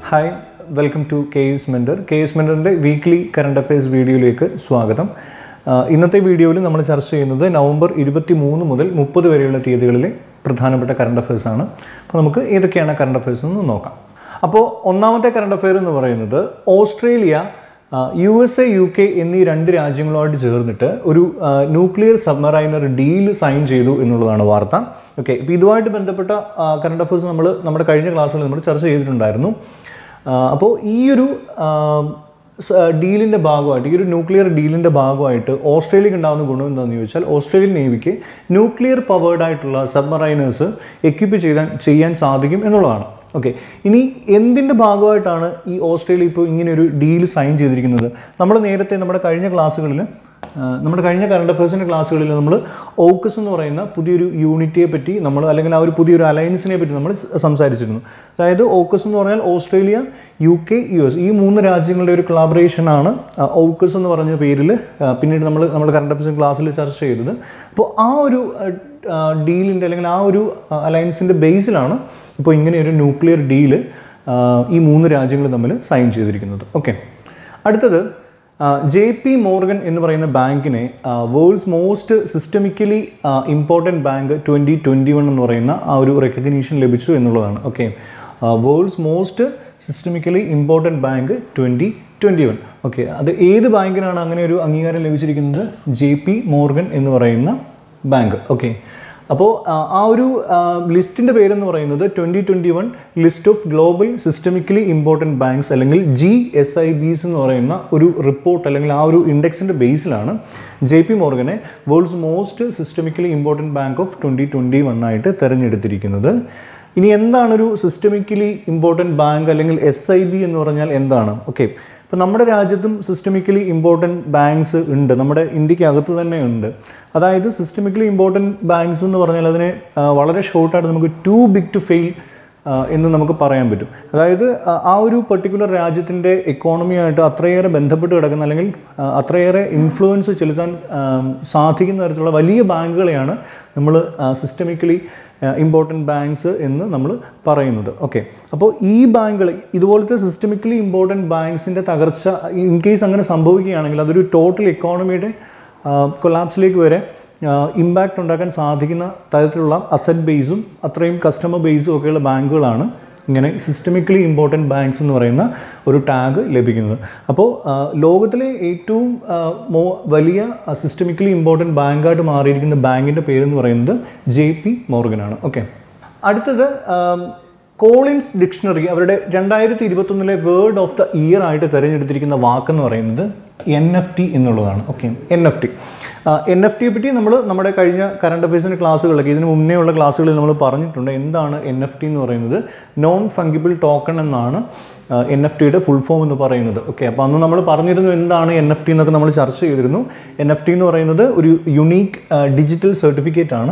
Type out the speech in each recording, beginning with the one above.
hi welcome to K S Mentor K S മെൻഡറിൻ്റെ weekly current affairs വീഡിയോയിലേക്ക് സ്വാഗതം ആ, ഇന്നത്തെ വീഡിയോയിൽ നമ്മൾ ചർച്ച ചെയ്യുന്നത് നവംബർ ഇരുപത്തി മൂന്ന് മുതൽ മുപ്പത് വരെയുള്ള തീയതികളിലെ പ്രധാനപ്പെട്ട കറണ്ട് അഫയേഴ്സ് ആണ് അപ്പോൾ നമുക്ക് ഏതൊക്കെയാണ് കറണ്ട് അഫയേഴ്സ് എന്ന് നോക്കാം അപ്പോൾ ഒന്നാമത്തെ കറണ്ട് അഫയർ എന്ന് പറയുന്നത് Australia U S A U K എന്നീ രണ്ട് രാജ്യങ്ങളുമായിട്ട് ചേർന്നിട്ട് ഒരു ന്യൂക്ലിയർ സബ്മറൈനർ ഡീൽ സൈൻ ചെയ്തു എന്നുള്ളതാണ് വാർത്ത ഓക്കെ ഇപ്പോൾ ഇതുമായിട്ട് ബന്ധപ്പെട്ട കറണ്ട് അഫയേഴ്സ് നമ്മൾ നമ്മുടെ കഴിഞ്ഞ ക്ലാസ്സുകളിൽ നമ്മൾ ചർച്ച ചെയ്തിട്ടുണ്ടായിരുന്നു അപ്പോൾ ഈ ഒരു ഡീലിൻ്റെ ഭാഗമായിട്ട് ഈ ഒരു ന്യൂക്ലിയർ ഡീലിൻ്റെ ഭാഗമായിട്ട് ഓസ്ട്രേലിയക്ക് ഉണ്ടാകുന്ന ഗുണം എന്താണെന്ന് ചോദിച്ചാൽ ഓസ്ട്രേലിയൻ നേവിക്ക് ന്യൂക്ലിയർ പവേർഡ് ആയിട്ടുള്ള സബ്മറൈനേഴ്സ് എക്വിപ്പ് ചെയ്താൻ ചെയ്യാൻ സാധിക്കും എന്നുള്ളതാണ് ഓക്കെ ഇനി എന്തിൻ്റെ ഭാഗമായിട്ടാണ് ഈ ഓസ്ട്രേലിയ ഇപ്പോൾ ഇങ്ങനെ ഒരു ഡീൽ സൈൻ ചെയ്തിരിക്കുന്നത് നമ്മൾ നേരത്തെ നമ്മുടെ കഴിഞ്ഞ ക്ലാസ്സുകളിൽ ആ, നമ്മുടെ കഴിഞ്ഞ കറണ്ട് അഫയേഴ്സിൻ്റെ ക്ലാസ്സുകളിൽ നമ്മൾ ഓക്കസ് എന്ന് പറയുന്ന പുതിയൊരു യൂണിറ്റിയെ പറ്റി നമ്മൾ അല്ലെങ്കിൽ ആ ഒരു പുതിയൊരു അലയൻസിനെ പറ്റി നമ്മൾ സംസാരിച്ചിരുന്നു അതായത് ഓക്കസ് എന്ന് പറഞ്ഞാൽ Australia U K U S ഈ മൂന്ന് രാജ്യങ്ങളുടെ ഒരു കൊളാബറേഷനാണ് ഓക്കസ് എന്ന് പറഞ്ഞ പേരിൽ ആ, പിന്നീട് നമ്മൾ നമ്മുടെ കറണ്ട് അഫയേഴ്സ് ക്ലാസ്സിൽ ചർച്ച ചെയ്തത് അപ്പോൾ ആ ഒരു ഡീലിൻ്റെ അല്ലെങ്കിൽ ആ ഒരു അലയൻസിൻ്റെ ബേസിലാണ് ഇപ്പോൾ ഇങ്ങനെ ഒരു ന്യൂക്ലിയർ ഡീല് ഈ മൂന്ന് രാജ്യങ്ങൾ തമ്മിൽ സൈൻ ചെയ്തിരിക്കുന്നത് ഓക്കെ അടുത്തത് ജെ പി മോർഗൻ എന്ന് പറയുന്ന ബാങ്കിനെ world's most systemically important bank twenty twenty one എന്ന് പറയുന്ന ആ ഒരു റെക്കഗ്നീഷൻ ലഭിച്ചു എന്നുള്ളതാണ് okay world's most systemically important bank twenty twenty one okay അത് ഏത് ബാങ്കിനാണ് അങ്ങനെ ഒരു അംഗീകാരം ലഭിച്ചിരിക്കുന്നത് ജെ പി മോർഗൻ എന്ന് പറയുന്ന ബാങ്ക് ഓക്കെ അപ്പോൾ ആ ഒരു ലിസ്റ്റിൻ്റെ പേരെന്ന് പറയുന്നത് twenty twenty one list of global systemically important banks അല്ലെങ്കിൽ ജി എസ് ഐ ബിസ് എന്ന് പറയുന്ന ഒരു റിപ്പോർട്ട് അല്ലെങ്കിൽ ആ ഒരു ഇൻഡെക്സിൻ്റെ ബേസിലാണ് ജെ പി മോർഗനെ world's most systemically important bank of twenty twenty one ആയിട്ട് തിരഞ്ഞെടുത്തിരിക്കുന്നത് ഇനി എന്താണ് ഒരു സിസ്റ്റമിക്കലി ഇമ്പോർട്ടൻറ്റ് ബാങ്ക് അല്ലെങ്കിൽ എസ് ഐ ബി എന്ന് പറഞ്ഞാൽ എന്താണ് ഓക്കെ ഇപ്പോൾ നമ്മുടെ രാജ്യത്തും സിസ്റ്റമിക്കലി ഇമ്പോർട്ടൻറ്റ് ബാങ്ക്സ് ഉണ്ട് നമ്മുടെ ഇന്ത്യക്ക് അകത്ത് തന്നെ ഉണ്ട് അതായത് സിസ്റ്റമിക്കലി ഇമ്പോർട്ടൻറ്റ് ബാങ്ക്സ് എന്ന് പറഞ്ഞാൽ അതിനെ ആ, വളരെ ഷോർട്ടായിട്ട് നമുക്ക് ടു ബിഗ് ടു ഫെയിൽ എന്ന് നമുക്ക് പറയാൻ പറ്റും അതായത് ആ, ആ ഒരു പെർട്ടിക്കുലർ രാജ്യത്തിൻ്റെ എക്കോണമിയായിട്ട് അത്രയേറെ ബന്ധപ്പെട്ട് കിടക്കുന്ന അല്ലെങ്കിൽ ആ, അത്രയേറെ ഇൻഫ്ലുവൻസ് ചെലുത്താൻ ആ, സാധിക്കുന്ന തരത്തിലുള്ള വലിയ ബാങ്കുകളെയാണ് നമ്മൾ സിസ്റ്റമിക്കലി ഇമ്പോർട്ടൻറ്റ് ബാങ്ക്സ് എന്ന് നമ്മൾ പറയുന്നത് ഓക്കെ അപ്പോൾ ഈ ബാങ്കുകൾ ഇതുപോലത്തെ സിസ്റ്റമിക്കലി ഇമ്പോർട്ടൻറ്റ് ബാങ്ക്സിൻ്റെ തകർച്ച ഇൻ കേസ് അങ്ങനെ സംഭവിക്കുകയാണെങ്കിൽ അതൊരു ടോട്ടൽ എക്കോണമിയുടെ കൊലാപ്സിലേക്ക് വരെ ഇമ്പാക്റ്റ് ഉണ്ടാക്കാൻ സാധിക്കുന്ന തരത്തിലുള്ള അസറ്റ് ബേസും അത്രയും കസ്റ്റമർ ബേസും ഒക്കെയുള്ള ബാങ്കുകളാണ് ഇങ്ങനെ സിസ്റ്റമിക്കലി ഇമ്പോർട്ടൻറ്റ് ബാങ്ക്സ് എന്ന് പറയുന്ന ഒരു ടാഗ് ലഭിക്കുന്നത് അപ്പോൾ ആ, ലോകത്തിലെ ഏറ്റവും ആ, മോ വലിയ സിസ്റ്റമിക്കലി ഇമ്പോർട്ടൻറ്റ് ബാങ്കായിട്ട് മാറിയിരിക്കുന്ന ബാങ്കിൻ്റെ പേരെന്ന് പറയുന്നത് ജെ പി മോർഗനാണ് ഓക്കെ അടുത്തത് ആം, കോളിൻസ് ഡിക്ഷണറി അവരുടെ രണ്ടായിരത്തി ഇരുപത്തൊന്നിലെ വേർഡ് ഓഫ് ദ ഇയർ ആയിട്ട് തിരഞ്ഞെടുത്തിരിക്കുന്ന വാക്കെന്ന് പറയുന്നത് എൻ എഫ് ടി എന്നുള്ളതാണ് okay N F T N F ടിയെ പറ്റി നമ്മൾ നമ്മുടെ കഴിഞ്ഞ കറണ്ട് അഫയേഴ്സിൻ്റെ ക്ലാസ്സുകളിലൊക്കെ ഇതിന് മുന്നേ ഉള്ള ക്ലാസ്സുകളിൽ നമ്മൾ പറഞ്ഞിട്ടുണ്ട് എന്താണ് എൻ എഫ് ടി എന്ന് പറയുന്നത് നോൺ ഫംഗിബിൾ ടോക്കൺ എന്നാണ് എൻ എഫ് ടിയുടെ ഫുൾ ഫോം എന്ന് പറയുന്നത് ഓക്കെ അപ്പോൾ അന്ന് നമ്മൾ പറഞ്ഞിരുന്നു എന്താണ് എൻ എഫ് ടി എന്നൊക്കെ നമ്മൾ ചർച്ച ചെയ്തിരുന്നു എൻ എഫ് ടി എന്ന് പറയുന്നത് ഒരു യുണീക്ക് ഡിജിറ്റൽ സർട്ടിഫിക്കറ്റ് ആണ്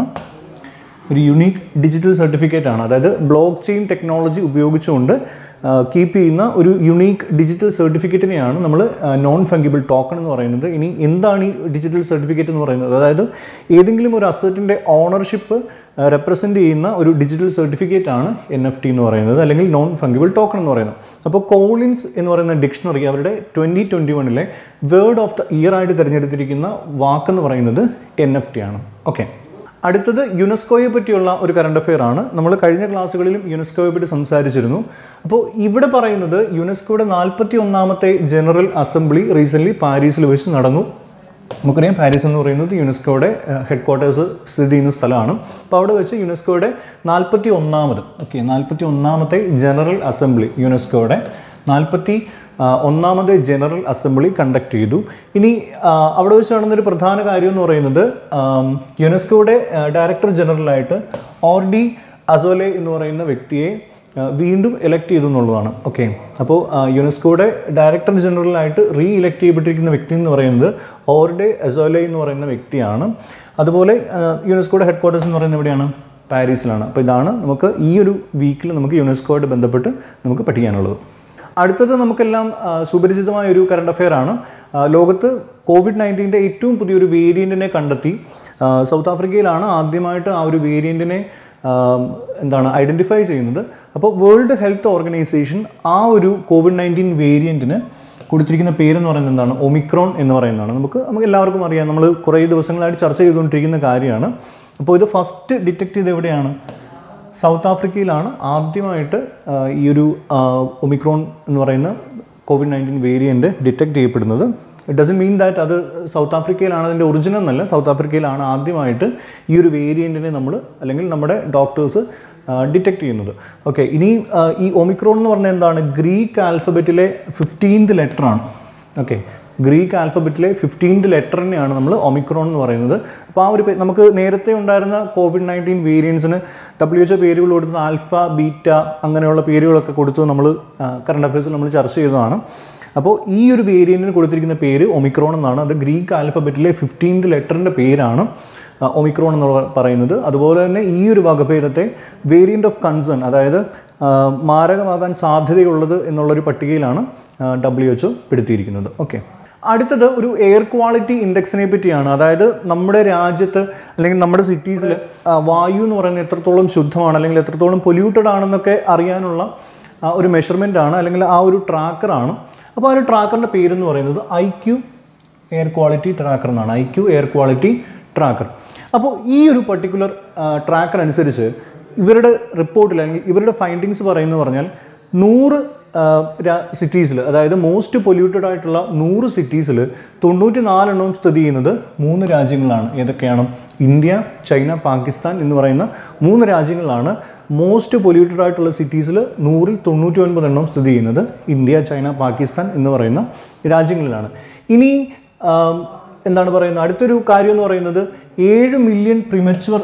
ഒരു യുണീക്ക് ഡിജിറ്റൽ സർട്ടിഫിക്കറ്റ് ആണ് അതായത് ബ്ലോക്ക് ചെയിൻ ടെക്നോളജി ഉപയോഗിച്ചുകൊണ്ട് കീപ്പ് ചെയ്യുന്ന ഒരു യുണീക്ക് ഡിജിറ്റൽ സർട്ടിഫിക്കറ്റിനെയാണ് നമ്മൾ നോൺ ഫംഗിബിൾ ടോക്കൺ എന്ന് പറയുന്നത് ഇനി എന്താണ് ഈ ഡിജിറ്റൽ സർട്ടിഫിക്കറ്റ് എന്ന് പറയുന്നത് അതായത് ഏതെങ്കിലും ഒരു അസറ്റിൻ്റെ ഓണർഷിപ്പ് റെപ്രസെൻറ്റ് ചെയ്യുന്ന ഒരു ഡിജിറ്റൽ സർട്ടിഫിക്കറ്റ് ആണ് എൻ എഫ് ടി എന്ന് പറയുന്നത് അല്ലെങ്കിൽ നോൺ ഫംഗിബിൾ ടോക്കൺ എന്ന് പറയുന്നത് അപ്പോൾ കോളിൻസ് എന്ന് പറയുന്ന ഡിക്ഷണറി അവരുടെ ട്വൻറ്റി ട്വൻറ്റി വണ്ണിലെ വേർഡ് ഓഫ് ദ ഇയർ ആയിട്ട് തിരഞ്ഞെടുത്തിരിക്കുന്ന വാക്കെന്ന് പറയുന്നത് എൻ എഫ് ടി ആണ് ഓക്കെ അടുത്തത് യുനെസ്കോയെ പറ്റിയുള്ള ഒരു കറണ്ട് അഫെയർ ആണ് നമ്മൾ കഴിഞ്ഞ ക്ലാസ്സുകളിലും യുനെസ്കോയെ പറ്റി സംസാരിച്ചിരുന്നു അപ്പോൾ ഇവിടെ പറയുന്നത് യുനെസ്കോയുടെ നാൽപ്പത്തി ഒന്നാമത്തെ ജനറൽ അസംബ്ലി റീസെൻ്റ്ലി പാരീസിൽ വെച്ച് നടന്നു നമുക്കറിയാം പാരീസ് എന്ന് പറയുന്നത് യുനെസ്കോയുടെ ഹെഡ് ക്വാർട്ടേഴ്സ് സ്ഥിതി ചെയ്യുന്ന സ്ഥലമാണ് അപ്പോൾ അവിടെ വെച്ച് യുനെസ്കോയുടെ നാൽപ്പത്തി ഒന്നാമത് ഓക്കെ നാൽപ്പത്തി ഒന്നാമത്തെ ജനറൽ അസംബ്ലി യുനെസ്കോയുടെ നാൽപ്പത്തി ആ, ഒന്നാമത് ജനറൽ അസംബ്ലി കണ്ടക്ട് ചെയ്തു ഇനി ആ, അവിടെ വെച്ച് നടന്നൊരു പ്രധാന കാര്യം എന്ന് പറയുന്നത് ആം, യുനെസ്കോയുടെ ആ, ഡയറക്ടർ ജനറലായിട്ട് ഓർ ഡി അസോലെ എന്ന് പറയുന്ന വ്യക്തിയെ ആ, വീണ്ടും എലക്ട് ചെയ്തു എന്നുള്ളതാണ് ഓക്കെ അപ്പോൾ ആ, യുനെസ്കോയുടെ ഡയറക്ടർ ജനറലായിട്ട് റീ ഇലക്ട് ചെയ്യപ്പെട്ടിരിക്കുന്ന വ്യക്തി എന്ന് പറയുന്നത് ഓർഡെ അസോലെ എന്ന് പറയുന്ന വ്യക്തിയാണ് അതുപോലെ ആ, യുനെസ്കോയുടെ ഹെഡ് ക്വാർട്ടേഴ്സ് എന്ന് പറയുന്നത് എവിടെയാണ് പാരീസിലാണ് അപ്പോൾ ഇതാണ് നമുക്ക് ഈ ഒരു വീക്കിൽ നമുക്ക് യുനെസ്കോയായിട്ട് ബന്ധപ്പെട്ട് നമുക്ക് പഠിക്കാനുള്ളത് അടുത്തത് നമുക്കെല്ലാം ആ, സുപരിചിതമായ ഒരു കറണ്ട് അഫെയർ ആണ് ആ, ലോകത്ത് കോവിഡ് നയൻറ്റീൻ്റെ ഏറ്റവും പുതിയൊരു വേരിയൻറ്റിനെ കണ്ടെത്തി ആ, സൗത്ത് ആഫ്രിക്കയിലാണ് ആദ്യമായിട്ട് ആ ഒരു വേരിയൻറ്റിനെ ആം, എന്താണ് ഐഡൻറ്റിഫൈ ചെയ്യുന്നത് അപ്പോൾ വേൾഡ് ഹെൽത്ത് ഓർഗനൈസേഷൻ ആ ഒരു കോവിഡ് നയൻറ്റീൻ വേരിയൻറ്റിന് കൊടുത്തിരിക്കുന്ന പേരെന്ന് പറയുന്നത് എന്താണ് ഒമിക്രോൺ എന്ന് പറയുന്നതാണ് നമുക്ക് നമുക്ക് എല്ലാവർക്കും അറിയാം നമ്മൾ കുറേ ദിവസങ്ങളായിട്ട് ചർച്ച ചെയ്തുകൊണ്ടിരിക്കുന്ന കാര്യമാണ് അപ്പോൾ ഇത് ഫസ്റ്റ് ഡിറ്റക്ട് ചെയ്ത് എവിടെയാണ് സൗത്ത് ആഫ്രിക്കയിലാണ് ആദ്യമായിട്ട് ആ, ഈ ഒരു ആ, ഒമിക്രോൺ എന്ന് പറയുന്ന കോവിഡ് നയൻറ്റീൻ വേരിയൻറ്റ് ഡിറ്റക്ട് ചെയ്യപ്പെടുന്നത് ഇറ്റ് ഡസൻ മീൻ ദാറ്റ് അത് സൗത്ത് ആഫ്രിക്കയിലാണ് അതിൻ്റെ ഒറിജിനൽ എന്നല്ല സൗത്ത് ആഫ്രിക്കയിലാണ് ആദ്യമായിട്ട് ഈ ഒരു വേരിയൻറ്റിനെ നമ്മൾ അല്ലെങ്കിൽ നമ്മുടെ ഡോക്ടേഴ്സ് ഡിറ്റക്ട് ചെയ്യുന്നത് ഓക്കെ ഇനി ആ, ഈ ഒമിക്രോൺ എന്ന് പറഞ്ഞാൽ എന്താണ് ഗ്രീക്ക് ആൽഫബറ്റിലെ ഫിഫ്റ്റീൻത് ലെറ്ററാണ് ഓക്കെ ഗ്രീക്ക് ആൽഫബറ്റിലെ ഫിഫ്റ്റീൻത് ലെറ്ററിനെയാണ് നമ്മൾ ഒമിക്രോൺ എന്ന് പറയുന്നത് അപ്പോൾ ആ ഒരു പേ- നമുക്ക് നേരത്തെ ഉണ്ടായിരുന്ന കോവിഡ് നയൻറ്റീൻ വേരിയൻസിന് ഡബ്ല്യു എച്ച് പേരുകൾ കൊടുത്ത് ആൽഫ ബീറ്റ അങ്ങനെയുള്ള പേരുകളൊക്കെ കൊടുത്ത് നമ്മൾ കറണ്ട് അഫയേഴ്സിൽ നമ്മൾ ചർച്ച ചെയ്തതാണ് അപ്പോൾ ഈ ഒരു വേരിയൻറ്റിന് കൊടുത്തിരിക്കുന്ന പേര് ഒമിക്രോൺ എന്നാണ് അത് ഗ്രീക്ക് ആൽഫബറ്റിലെ ഫിഫ്റ്റീൻത് ലെറ്ററിൻ്റെ പേരാണ് ആ, ഒമിക്രോൺ എന്ന് പറയുന്നത് അതുപോലെ തന്നെ ഈ ഒരു വകഭേദത്തെ വേരിയൻ്റ് ഓഫ് കൺസേൺ അതായത് ആ, മാരകമാകാൻ സാധ്യതയുള്ളത് എന്നുള്ളൊരു പട്ടികയിലാണ് ഡബ്ല്യു എച്ച് പെടുത്തിയിരിക്കുന്നത് ഓക്കെ അടുത്തത് ഒരു എയർ ക്വാളിറ്റി ഇൻഡെക്സിനെ പറ്റിയാണ് അതായത് നമ്മുടെ രാജ്യത്ത് അല്ലെങ്കിൽ നമ്മുടെ സിറ്റീസിൽ വായു എന്ന് പറയുന്നത് എത്രത്തോളം ശുദ്ധമാണ് അല്ലെങ്കിൽ എത്രത്തോളം പൊല്യൂട്ടഡ് ആണെന്നൊക്കെ അറിയാനുള്ള ആ, ഒരു മെഷർമെൻ്റ് ആണ് അല്ലെങ്കിൽ ആ ഒരു ട്രാക്കറാണ് അപ്പോൾ ആ ഒരു ട്രാക്കറിൻ്റെ പേരെന്ന് പറയുന്നത് I Q air quality tracker എന്നാണ് I Q air quality tracker അപ്പോൾ ഈ ഒരു പർട്ടിക്കുലർ ട്രാക്കർ അനുസരിച്ച് ഇവരുടെ റിപ്പോർട്ടിൽ അല്ലെങ്കിൽ ഇവരുടെ ഫൈൻഡിങ്സ് പറയുന്നത് പറഞ്ഞാൽ നൂറ് സിറ്റീസിൽ അതായത് മോസ്റ്റ് പൊല്യൂട്ടഡ് ആയിട്ടുള്ള നൂറ് സിറ്റീസിൽ തൊണ്ണൂറ്റി നാലെണ്ണവും സ്ഥിതി ചെയ്യുന്നത് മൂന്ന് രാജ്യങ്ങളാണ് ഏതൊക്കെയാണ് ഇന്ത്യ ചൈന പാകിസ്ഥാൻ എന്ന് പറയുന്ന മൂന്ന് രാജ്യങ്ങളാണ് മോസ്റ്റ് പൊല്യൂട്ടഡ് ആയിട്ടുള്ള സിറ്റീസിൽ നൂറിൽ തൊണ്ണൂറ്റി ഒൻപത് എണ്ണം സ്ഥിതി ചെയ്യുന്നത് ഇന്ത്യ ചൈന പാകിസ്ഥാൻ എന്ന് പറയുന്ന രാജ്യങ്ങളിലാണ് ഇനി ആം, എന്താണ് പറയുന്നത് അടുത്തൊരു കാര്യം എന്ന് പറയുന്നത് ഏഴ് മില്യൺ പ്രിമച്ചുവർ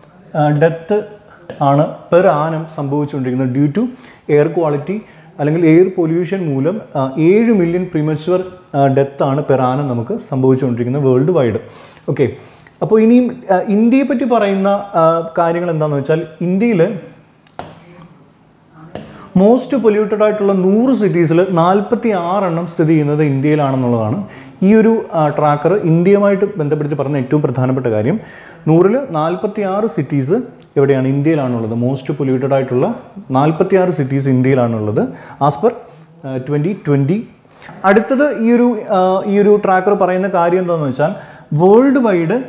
ഡെത്ത് ആണ് പെർ ആനം സംഭവിച്ചുകൊണ്ടിരിക്കുന്നത് ഡ്യൂ ടു എയർ ക്വാളിറ്റി അല്ലെങ്കിൽ എയർ പൊല്യൂഷൻ മൂലം ആ, ഏഴ് മില്യൺ പ്രിമച്ചുവർ ഡെത്താണ് പെർ ആനം നമുക്ക് സംഭവിച്ചുകൊണ്ടിരിക്കുന്നത് വേൾഡ് വൈഡ് ഓക്കെ അപ്പോൾ ഇനിയും ആ, ഇന്ത്യയെ പറ്റി പറയുന്ന ആ, കാര്യങ്ങൾ എന്താണെന്ന് വെച്ചാൽ ഇന്ത്യയിൽ മോസ്റ്റ് പൊല്യൂട്ടഡ് ആയിട്ടുള്ള നൂറ് സിറ്റീസിൽ നാൽപ്പത്തി ആറെണ്ണം സ്ഥിതി ചെയ്യുന്നത് ഇന്ത്യയിലാണെന്നുള്ളതാണ് ഈ ഒരു ട്രാക്കർ ഇന്ത്യയുമായിട്ട് ബന്ധപ്പെടുത്തി പറഞ്ഞ ഏറ്റവും പ്രധാനപ്പെട്ട കാര്യം നൂറിൽ നാൽപ്പത്തി ആറ് സിറ്റീസ് എവിടെയാണ് ഇന്ത്യയിലാണുള്ളത് മോസ്റ്റ് പൊല്യൂട്ടഡ് ആയിട്ടുള്ള നാൽപ്പത്തി ആറ് സിറ്റീസ് ഇന്ത്യയിലാണുള്ളത് ആസ് പെർ ട്വൻറ്റി ട്വൻറ്റി അടുത്തത് ഈ ഒരു ആ, ഈ ഒരു ട്രാക്കർ പറയുന്ന കാര്യം എന്താണെന്ന് വെച്ചാൽ വേൾഡ് വൈഡ്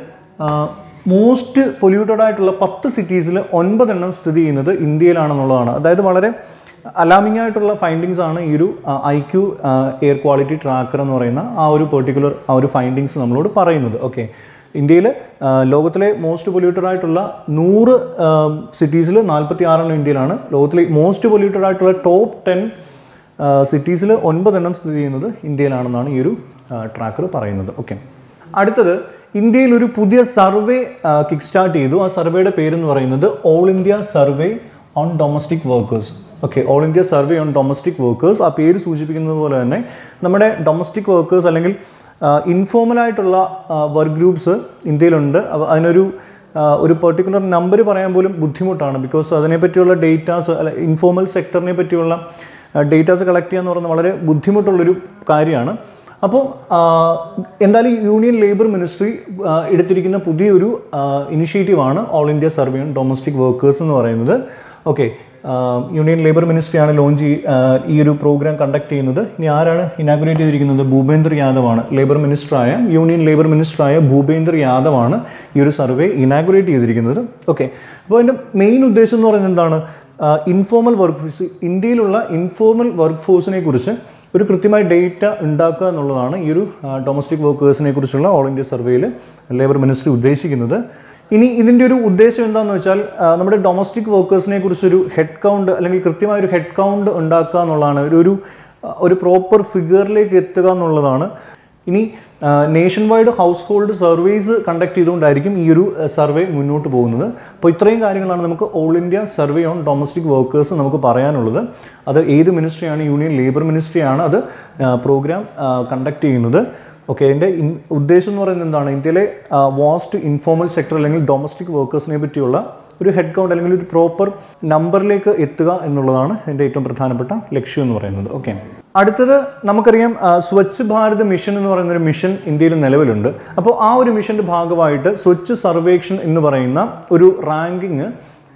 മോസ്റ്റ് പൊല്യൂട്ടഡ് ആയിട്ടുള്ള പത്ത് സിറ്റീസിൽ ഒൻപതെണ്ണം സ്ഥിതി ചെയ്യുന്നത് ഇന്ത്യയിലാണെന്നുള്ളതാണ് അതായത് വളരെ അലാമിംഗ് ആയിട്ടുള്ള ഫൈൻഡിങ്സ് ആണ് ഈ ഒരു I Q air quality tracker എന്ന് പറയുന്ന ആ ഒരു പെർട്ടിക്കുലർ ആ ഒരു ഫൈൻഡിങ്സ് നമ്മളോട് പറയുന്നത് ഓക്കെ ഇന്ത്യയിൽ ലോകത്തിലെ മോസ്റ്റ് പൊല്യൂട്ടഡ് ആയിട്ടുള്ള നൂറ് സിറ്റീസിൽ നാൽപ്പത്തി ആറെണ്ണം ഇന്ത്യയിലാണ് ലോകത്തിലെ മോസ്റ്റ് പൊല്യൂട്ടഡ് ആയിട്ടുള്ള ടോപ്പ് ടെൻ സിറ്റീസിൽ ഒൻപതെണ്ണം സ്ഥിതി ചെയ്യുന്നത് ഇന്ത്യയിലാണെന്നാണ് ഈ ഒരു ട്രാക്കർ പറയുന്നത് ഓക്കെ അടുത്തത് ഇന്ത്യയിൽ ഒരു പുതിയ സർവേ കിക്ക് സ്റ്റാർട്ട് ചെയ്തു ആ സർവേയുടെ പേരെന്ന് പറയുന്നത് all India survey on domestic workers okay all India survey on domestic workers ആ പേര് സൂചിപ്പിക്കുന്നത് പോലെ തന്നെ നമ്മുടെ ഡൊമസ്റ്റിക് വർക്കേഴ്സ് അല്ലെങ്കിൽ ഇൻഫോർമൽ ആയിട്ടുള്ള വർക്ക് ഗ്രൂപ്പ്സ് ഇന്ത്യയിലുണ്ട് അപ്പോൾ അതിനൊരു ആ, ഒരു പെർട്ടിക്കുലർ നമ്പർ പറയാൻ പോലും ബുദ്ധിമുട്ടാണ് ബിക്കോസ് അതിനെപ്പറ്റിയുള്ള ഡേറ്റാസ് അല്ല ഇൻഫോർമൽ സെക്ടറിനെ പറ്റിയുള്ള ഡേറ്റാസ് കളക്ട് ചെയ്യുക എന്ന് പറയുന്നത് വളരെ ബുദ്ധിമുട്ടുള്ളൊരു കാര്യമാണ് അപ്പോൾ ആ, എന്തായാലും യൂണിയൻ ലേബർ മിനിസ്ട്രി ആ, എടുത്തിരിക്കുന്ന പുതിയൊരു ഇനിഷ്യേറ്റീവാണ് all India survey on domestic workers എന്ന് പറയുന്നത് ഓക്കെ യൂണിയൻ ലേബർ മിനിസ്ട്രിയാണ് ലോഞ്ച് ചെയ്- ആ, ഈ ഒരു പ്രോഗ്രാം കണ്ടക്ട് ചെയ്യുന്നത് ഇനി ആരാണ് ഇനാഗുറേറ്റ് ചെയ്തിരിക്കുന്നത് ഭൂപേന്ദ്ര യാദവാണ് ലേബർ മിനിസ്റ്ററായ യൂണിയൻ ലേബർ മിനിസ്റ്ററായ ഭൂപേന്ദ്ര യാദവാണ് ഈ ഒരു സർവേ ഇനാഗുറേറ്റ് ചെയ്തിരിക്കുന്നത് ഓക്കെ അപ്പോൾ അതിൻ്റെ മെയിൻ ഉദ്ദേശം എന്ന് പറയുന്നത് എന്താണ് ഇൻഫോർമൽ വർക്ക് ഫോഴ്സ് ഇന്ത്യയിലുള്ള ഇൻഫോർമൽ വർക്ക് ഫോഴ്സിനെ കുറിച്ച് ഒരു കൃത്യമായ ഡേറ്റ ഉണ്ടാക്കുക എന്നുള്ളതാണ് ഈ ഒരു ഡൊമസ്റ്റിക് വർക്കേഴ്സിനെ കുറിച്ചുള്ള ഓൾ ഇന്ത്യ സർവേയിൽ ലേബർ മിനിസ്ട്രി ഉദ്ദേശിക്കുന്നത് ഇനി ഇതിൻ്റെ ഒരു ഉദ്ദേശം എന്താണെന്ന് വെച്ചാൽ ആ, നമ്മുടെ ഡൊമസ്റ്റിക് വർക്കേഴ്സിനെ കുറിച്ചൊരു ഹെഡ് കൗണ്ട് അല്ലെങ്കിൽ കൃത്യമായ ഒരു ഹെഡ് കൗണ്ട് ഉണ്ടാക്കുക എന്നുള്ളതാണ് ഒരു ഒരു ആ, ഒരു പ്രോപ്പർ ഫിഗറിലേക്ക് എത്തുക എന്നുള്ളതാണ് ഇനി nationwide household surveys conduct ചെയ്തുകൊണ്ടായിരിക്കും ഈ ഒരു സർവേ മുന്നോട്ട് പോകുന്നത് അപ്പോൾ ഇത്രയും കാര്യങ്ങളാണ് നമുക്ക് all India survey on domestic workers നമുക്ക് പറയാനുള്ളത് അത് ഏത് മിനിസ്ട്രിയാണ് യൂണിയൻ ലേബർ മിനിസ്ട്രിയാണ് അത് പ്രോഗ്രാം കണ്ടക്ട് ചെയ്യുന്നത് ഓക്കെ അതിൻ്റെ ഇൻ ഉദ്ദേശം എന്ന് പറയുന്നത് എന്താണ് ഇന്ത്യയിലെ വാസ്റ്റ് ഇൻഫോർമൽ സെക്ടർ അല്ലെങ്കിൽ ഡൊമസ്റ്റിക് വർക്കേഴ്സിനെ പറ്റിയുള്ള ഒരു ഹെഡ് കൗണ്ട് അല്ലെങ്കിൽ ഒരു പ്രോപ്പർ നമ്പറിലേക്ക് എത്തുക എന്നുള്ളതാണ് എൻ്റെ ഏറ്റവും പ്രധാനപ്പെട്ട ലക്ഷ്യം എന്ന് പറയുന്നത് ഓക്കെ അടുത്തത് നമുക്കറിയാം ആ, സ്വച്ഛ് ഭാരത് മിഷൻ എന്ന് പറയുന്ന ഒരു മിഷൻ ഇന്ത്യയിൽ നിലവിലുണ്ട് അപ്പോൾ ആ ഒരു മിഷൻ്റെ ഭാഗമായിട്ട് സ്വച്ഛ് സർവേക്ഷൻ എന്ന് പറയുന്ന ഒരു റാങ്കിങ്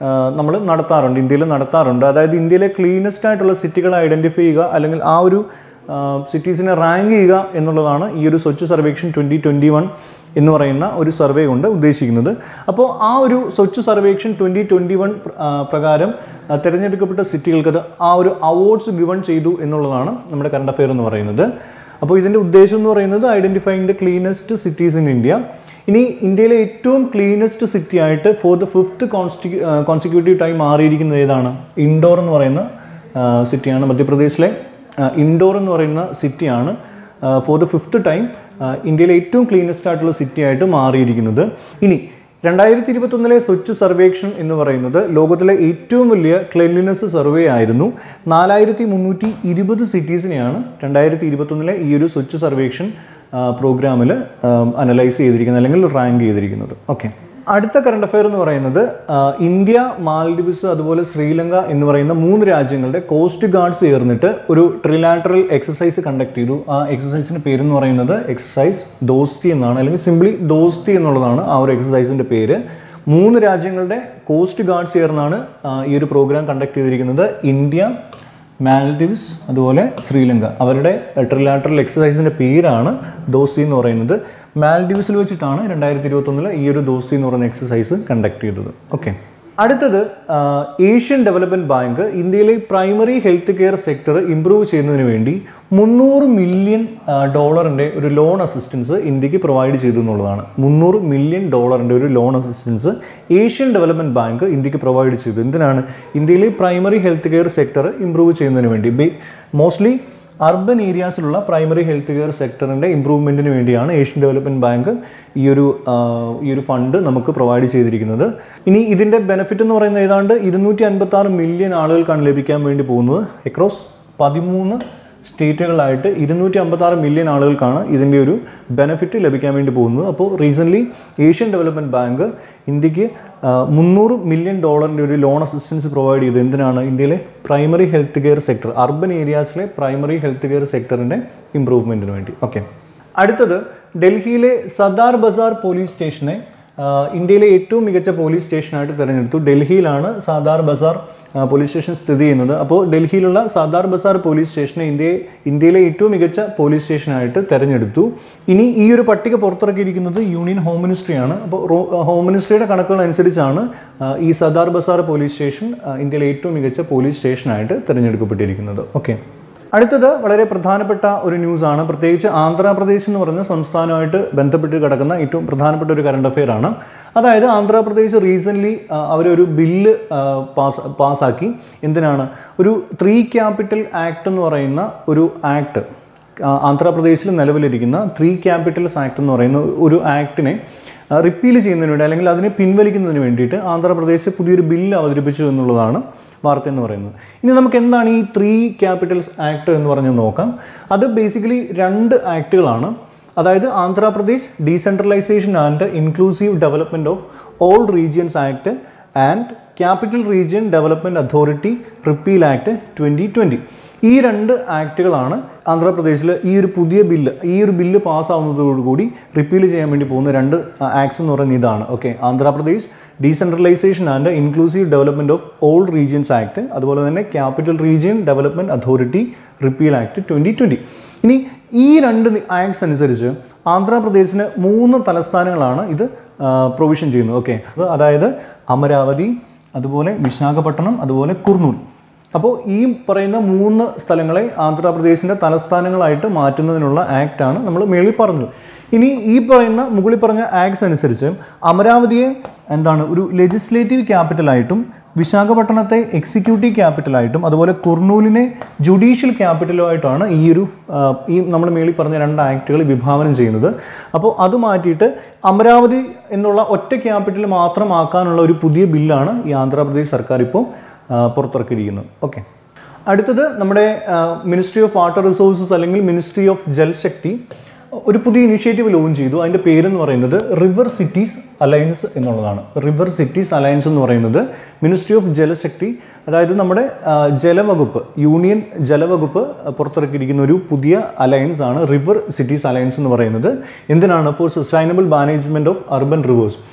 നമ്മൾ നടത്താറുണ്ട് ഇന്ത്യയിൽ നടത്താറുണ്ട് അതായത് ഇന്ത്യയിലെ ക്ലീനസ്റ്റ് ആയിട്ടുള്ള സിറ്റികളെ ഐഡൻറ്റിഫൈ ചെയ്യുക അല്ലെങ്കിൽ ആ ഒരു സിറ്റീസിനെ റാങ്ക് ചെയ്യുക എന്നുള്ളതാണ് ഈ ഒരു Swachh Survekshan twenty twenty one എന്ന് പറയുന്ന ഒരു സർവേ കൊണ്ട് ഉദ്ദേശിക്കുന്നത് അപ്പോൾ ആ ഒരു Swachh Survekshan twenty twenty one പ്രകാരം ആ, തിരഞ്ഞെടുക്കപ്പെട്ട സിറ്റികൾക്ക് അത് ആ ഒരു അവാർഡ്സ് ഗിവൺ ചെയ്തു എന്നുള്ളതാണ് നമ്മുടെ കറണ്ട് അഫെയർ എന്ന് പറയുന്നത് അപ്പോൾ ഇതിൻ്റെ ഉദ്ദേശം എന്ന് പറയുന്നത് identifying the cleanest cities in India ഇനി ഇന്ത്യയിലെ ഏറ്റവും ക്ലീനസ്റ്റ് സിറ്റി ആയിട്ട് for the fifth constecu consecutive time മാറിയിരിക്കുന്നത് ഏതാണ് ഇൻഡോർ എന്ന് പറയുന്ന സിറ്റിയാണ് മധ്യപ്രദേശിലെ ഇൻഡോർ എന്ന് പറയുന്ന സിറ്റിയാണ് ഫോർ ദ ഫിഫ്ത്ത് ടൈം ഇന്ത്യയിലെ ഏറ്റവും ക്ലീനസ്റ്റ് ആയിട്ടുള്ള സിറ്റി ആയിട്ട് മാറിയിരിക്കുന്നത് ഇനി രണ്ടായിരത്തി ഇരുപത്തൊന്നിലെ സ്വച്ഛ് സർവേക്ഷൻ എന്ന് പറയുന്നത് ലോകത്തിലെ ഏറ്റവും വലിയ ക്ലെൻലിനെസ് സർവേ ആയിരുന്നു നാലായിരത്തി മുന്നൂറ്റി ഇരുപത് സിറ്റീസിനെയാണ് രണ്ടായിരത്തി ഇരുപത്തൊന്നിലെ ഈ ഒരു സ്വച്ഛ് സർവേക്ഷൻ പ്രോഗ്രാമിൽ അനലൈസ് ചെയ്തിരിക്കുന്നത് അല്ലെങ്കിൽ റാങ്ക് ചെയ്തിരിക്കുന്നത് ഓക്കെ അടുത്ത കറണ്ട് അഫെയർ എന്ന് പറയുന്നത് ആ, ഇന്ത്യ മാൽഡിവ്സ് അതുപോലെ ശ്രീലങ്ക എന്ന് പറയുന്ന മൂന്ന് രാജ്യങ്ങളുടെ കോസ്റ്റ് ഗാർഡ്സ് ചേർന്നിട്ട് ഒരു ട്രിലാറ്ററൽ എക്സസൈസ് കണ്ടക്ട് ചെയ്തു ആ എക്സസൈസിൻ്റെ പേരെന്ന് പറയുന്നത് എക്സസൈസ് ദോസ്തി എന്നാണ് അല്ലെങ്കിൽ സിംപ്ലി ദോസ്തി എന്നുള്ളതാണ് ആ ഒരു എക്സസൈസിൻ്റെ പേര് മൂന്ന് രാജ്യങ്ങളുടെ കോസ്റ്റ് ഗാർഡ്സ് ചേർന്നാണ് ആ, ഈ ഒരു പ്രോഗ്രാം കണ്ടക്ട് ചെയ്തിരിക്കുന്നത് ഇന്ത്യ മാൽഡീവ്സ് അതുപോലെ ശ്രീലങ്ക അവരുടെ ട്രിലാറ്ററൽ എക്സസൈസിൻ്റെ പേരാണ് ദോസ്തി എന്ന് പറയുന്നത് മാൽഡീവ്സിൽ വെച്ചിട്ടാണ് രണ്ടായിരത്തി ഇരുപത്തൊന്നിൽ ഈ ഒരു ദോസ്തി എന്ന് പറയുന്ന എക്സസൈസ് കണ്ടക്ട് ചെയ്തത് ഓക്കെ അടുത്തത് ആ, ഏഷ്യൻ ഡെവലപ്മെൻറ്റ് ബാങ്ക് ഇന്ത്യയിലെ primary health care sector improve ചെയ്യുന്നതിന് വേണ്ടി മുന്നൂറ് മില്യൺ ഡോളറിൻ്റെ ഒരു ലോൺ അസിസ്റ്റൻസ് ഇന്ത്യക്ക് പ്രൊവൈഡ് ചെയ്തു എന്നുള്ളതാണ് മുന്നൂറ് മില്യൺ ഡോളറിൻ്റെ ഒരു loan assistance Asian Development Bank ഇന്ത്യക്ക് പ്രൊവൈഡ് ചെയ്തു എന്തിനാണ് ഇന്ത്യയിലെ primary health care sector improve ചെയ്യുന്നതിന് വേണ്ടി മോസ്റ്റ്ലി അർബൻ ഏരിയാസിലുള്ള പ്രൈമറി ഹെൽത്ത് കെയർ സെക്ടറിൻ്റെ ഇമ്പ്രൂവ്മെൻറ്റിന് വേണ്ടിയാണ് ഏഷ്യൻ ഡെവലപ്മെൻറ്റ് ബാങ്ക് ഈ ഒരു ആ, ഈ ഒരു ഫണ്ട് നമുക്ക് പ്രൊവൈഡ് ചെയ്തിരിക്കുന്നത് ഇനി ഇതിൻ്റെ ബെനിഫിറ്റ് എന്ന് പറയുന്നത് ഏതാണ്ട് ഇരുന്നൂറ്റി അൻപത്തി ആറ് മില്യൺ ആളുകൾക്കാണ് ലഭിക്കാൻ വേണ്ടി പോകുന്നത് അക്രോസ് പതിമൂന്ന് സ്റ്റേറ്റുകളായിട്ട് ഇരുന്നൂറ്റി അമ്പത്താറ് മില്യൺ ആളുകൾക്കാണ് ഇതിൻ്റെ ഒരു ബെനിഫിറ്റ് ലഭിക്കാൻ വേണ്ടി പോകുന്നത് അപ്പോൾ റീസെൻ്റ്ലി ഏഷ്യൻ ഡെവലപ്മെൻറ്റ് ബാങ്ക് ഇന്ത്യക്ക് ആ, മുന്നൂറ് മില്യൺ ഡോളറിൻ്റെ ഒരു ലോൺ അസിസ്റ്റൻസ് പ്രൊവൈഡ് ചെയ്തു എന്തിനാണ് ഇന്ത്യയിലെ primary health care sector urban ഏരിയാസിലെ പ്രൈമറി ഹെൽത്ത് കെയർ സെക്ടറിൻ്റെ ഇമ്പ്രൂവ്മെൻറ്റിന് വേണ്ടി ഓക്കെ അടുത്തത് ഡൽഹിയിലെ സദാർ ബസാർ പോലീസ് സ്റ്റേഷനെ ആ, ഇന്ത്യയിലെ ഏറ്റവും മികച്ച പോലീസ് സ്റ്റേഷനായിട്ട് തിരഞ്ഞെടുത്തു ഡൽഹിയിലാണ് സാദാർ ബസാർ ആ, പോലീസ് സ്റ്റേഷൻ സ്ഥിതി ചെയ്യുന്നത് അപ്പോൾ ഡൽഹിയിലുള്ള സാദാർ ബസാർ പോലീസ് സ്റ്റേഷനെ ഇന്ത്യയെ ഇന്ത്യയിലെ ഏറ്റവും മികച്ച പോലീസ് സ്റ്റേഷനായിട്ട് തിരഞ്ഞെടുത്തു ഇനി ഈ ഒരു പട്ടിക പുറത്തിറക്കിയിരിക്കുന്നത് യൂണിയൻ ഹോം മിനിസ്ട്രിയാണ് അപ്പോൾ റോ- ഹോം മിനിസ്ട്രിയുടെ കണക്കുകൾ അനുസരിച്ചാണ് ആ, ഈ സദാർ ബസാർ പോലീസ് സ്റ്റേഷൻ ആ, ഇന്ത്യയിലെ ഏറ്റവും മികച്ച പോലീസ് സ്റ്റേഷനായിട്ട് തിരഞ്ഞെടുക്കപ്പെട്ടിരിക്കുന്നത് ഓക്കെ അടുത്തത് വളരെ പ്രധാനപ്പെട്ട ഒരു ന്യൂസാണ് പ്രത്യേകിച്ച് ആന്ധ്രാപ്രദേശ് എന്ന് പറയുന്ന സംസ്ഥാനമായിട്ട് ബന്ധപ്പെട്ട് കിടക്കുന്ന ഏറ്റവും പ്രധാനപ്പെട്ട ഒരു കറണ്ട് അഫെയർ ആണ് അതായത് ആന്ധ്രാപ്രദേശ് റീസെൻ്റ്ലി അവരൊരു ബില്ല് പാസ് പാസ്സാക്കി എന്തിനാണ് ഒരു ത്രീ ക്യാപിറ്റൽ ആക്ട് എന്ന് പറയുന്ന ഒരു ആക്ട് ആന്ധ്രാപ്രദേശിൽ നിലവിലിരിക്കുന്ന ത്രീ ക്യാപിറ്റൽസ് ആക്ട് എന്ന് പറയുന്ന ഒരു ആക്ടിനെ റിപ്പീൽ ചെയ്യുന്നതിന് വേണ്ടി അല്ലെങ്കിൽ അതിനെ പിൻവലിക്കുന്നതിന് വേണ്ടിയിട്ട് ആന്ധ്രാപ്രദേശ് പുതിയൊരു ബില്ല് അവതരിപ്പിച്ചു എന്നുള്ളതാണ് വാർത്ത എന്ന് പറയുന്നത് ഇനി നമുക്ക് എന്താണ് ഈ ത്രീ ക്യാപിറ്റൽസ് ആക്ട് എന്ന് പറഞ്ഞ് നോക്കാം അത് ബേസിക്കലി രണ്ട് ആക്ടുകളാണ് അതായത് Andhra Pradesh decentralisation and inclusive development of all regions act and capital region development authority repeal act twenty twenty ഈ രണ്ട് ആക്ടുകളാണ് ആന്ധ്രാപ്രദേശിൽ ഈ ഒരു പുതിയ ബില്ല് ഈ ഒരു ബില്ല് പാസ്സാവുന്നതോടുകൂടി റിപ്പീൽ ചെയ്യാൻ വേണ്ടി പോകുന്ന രണ്ട് ആക്ട്സ് എന്ന് പറയുന്നത് ഇതാണ് okay Andhra Pradesh decentralisation and inclusive development of all regions act അതുപോലെ തന്നെ capital region development authority repeal act twenty twenty ഇനി ഈ രണ്ട് ആക്ട്സ് അനുസരിച്ച് ആന്ധ്രാപ്രദേശിന് മൂന്ന് തലസ്ഥാനങ്ങളാണ് ഇത് പ്രൊവിഷൻ ചെയ്യുന്നത് ഓക്കെ അതായത് അമരാവതി അതുപോലെ വിശാഖപട്ടണം അതുപോലെ കുർണൂൽ അപ്പോൾ ഈ പറയുന്ന മൂന്ന് സ്ഥലങ്ങളെ ആന്ധ്രാപ്രദേശിൻ്റെ തലസ്ഥാനങ്ങളായിട്ട് മാറ്റുന്നതിനുള്ള ആക്റ്റാണ് നമ്മൾ മേളിൽ പറഞ്ഞത് ഇനി ഈ പറയുന്ന മുകളിൽ പറഞ്ഞ ആക്ട്സ് അനുസരിച്ച് അമരാവതിയെ എന്താണ് ഒരു ലെജിസ്ലേറ്റീവ് ക്യാപിറ്റലായിട്ടും വിശാഖപട്ടണത്തെ എക്സിക്യൂട്ടീവ് ക്യാപിറ്റലായിട്ടും അതുപോലെ കുർണൂലിനെ ജുഡീഷ്യൽ ക്യാപിറ്റലുമായിട്ടാണ് ഈ ഒരു ആ, ഈ നമ്മൾ മേളിൽ പറഞ്ഞ രണ്ട് ആക്റ്റുകൾ വിഭാവനം ചെയ്യുന്നത് അപ്പോൾ അത് മാറ്റിയിട്ട് അമരാവതി എന്നുള്ള ഒറ്റ ക്യാപിറ്റൽ മാത്രമാക്കാനുള്ള ഒരു പുതിയ ബില്ലാണ് ഈ ആന്ധ്രാപ്രദേശ് സർക്കാർ ഇപ്പോൾ ആ, പുറത്തിറക്കിയിരിക്കുന്നത് ഓക്കെ അടുത്തത് നമ്മുടെ മിനിസ്ട്രി ഓഫ് വാട്ടർ റിസോഴ്സസ് അല്ലെങ്കിൽ മിനിസ്ട്രി ഓഫ് ജൽശക്തി ഒരു പുതിയ ഇനിഷ്യേറ്റീവ് ലോഞ്ച് ചെയ്തു അതിൻ്റെ പേരെന്ന് പറയുന്നത് റിവർ സിറ്റീസ് അലയൻസ് എന്നുള്ളതാണ് റിവർ സിറ്റീസ് അലയൻസ് എന്ന് പറയുന്നത് മിനിസ്ട്രി ഓഫ് ജലശക്തി അതായത് നമ്മുടെ ആ, ജലവകുപ്പ് യൂണിയൻ ജലവകുപ്പ് പുറത്തിറക്കിയിരിക്കുന്ന ഒരു പുതിയ അലയൻസ് ആണ് റിവർ സിറ്റീസ് അലയൻസ് എന്ന് പറയുന്നത് എന്തിനാണ് for sustainable management of urban rivers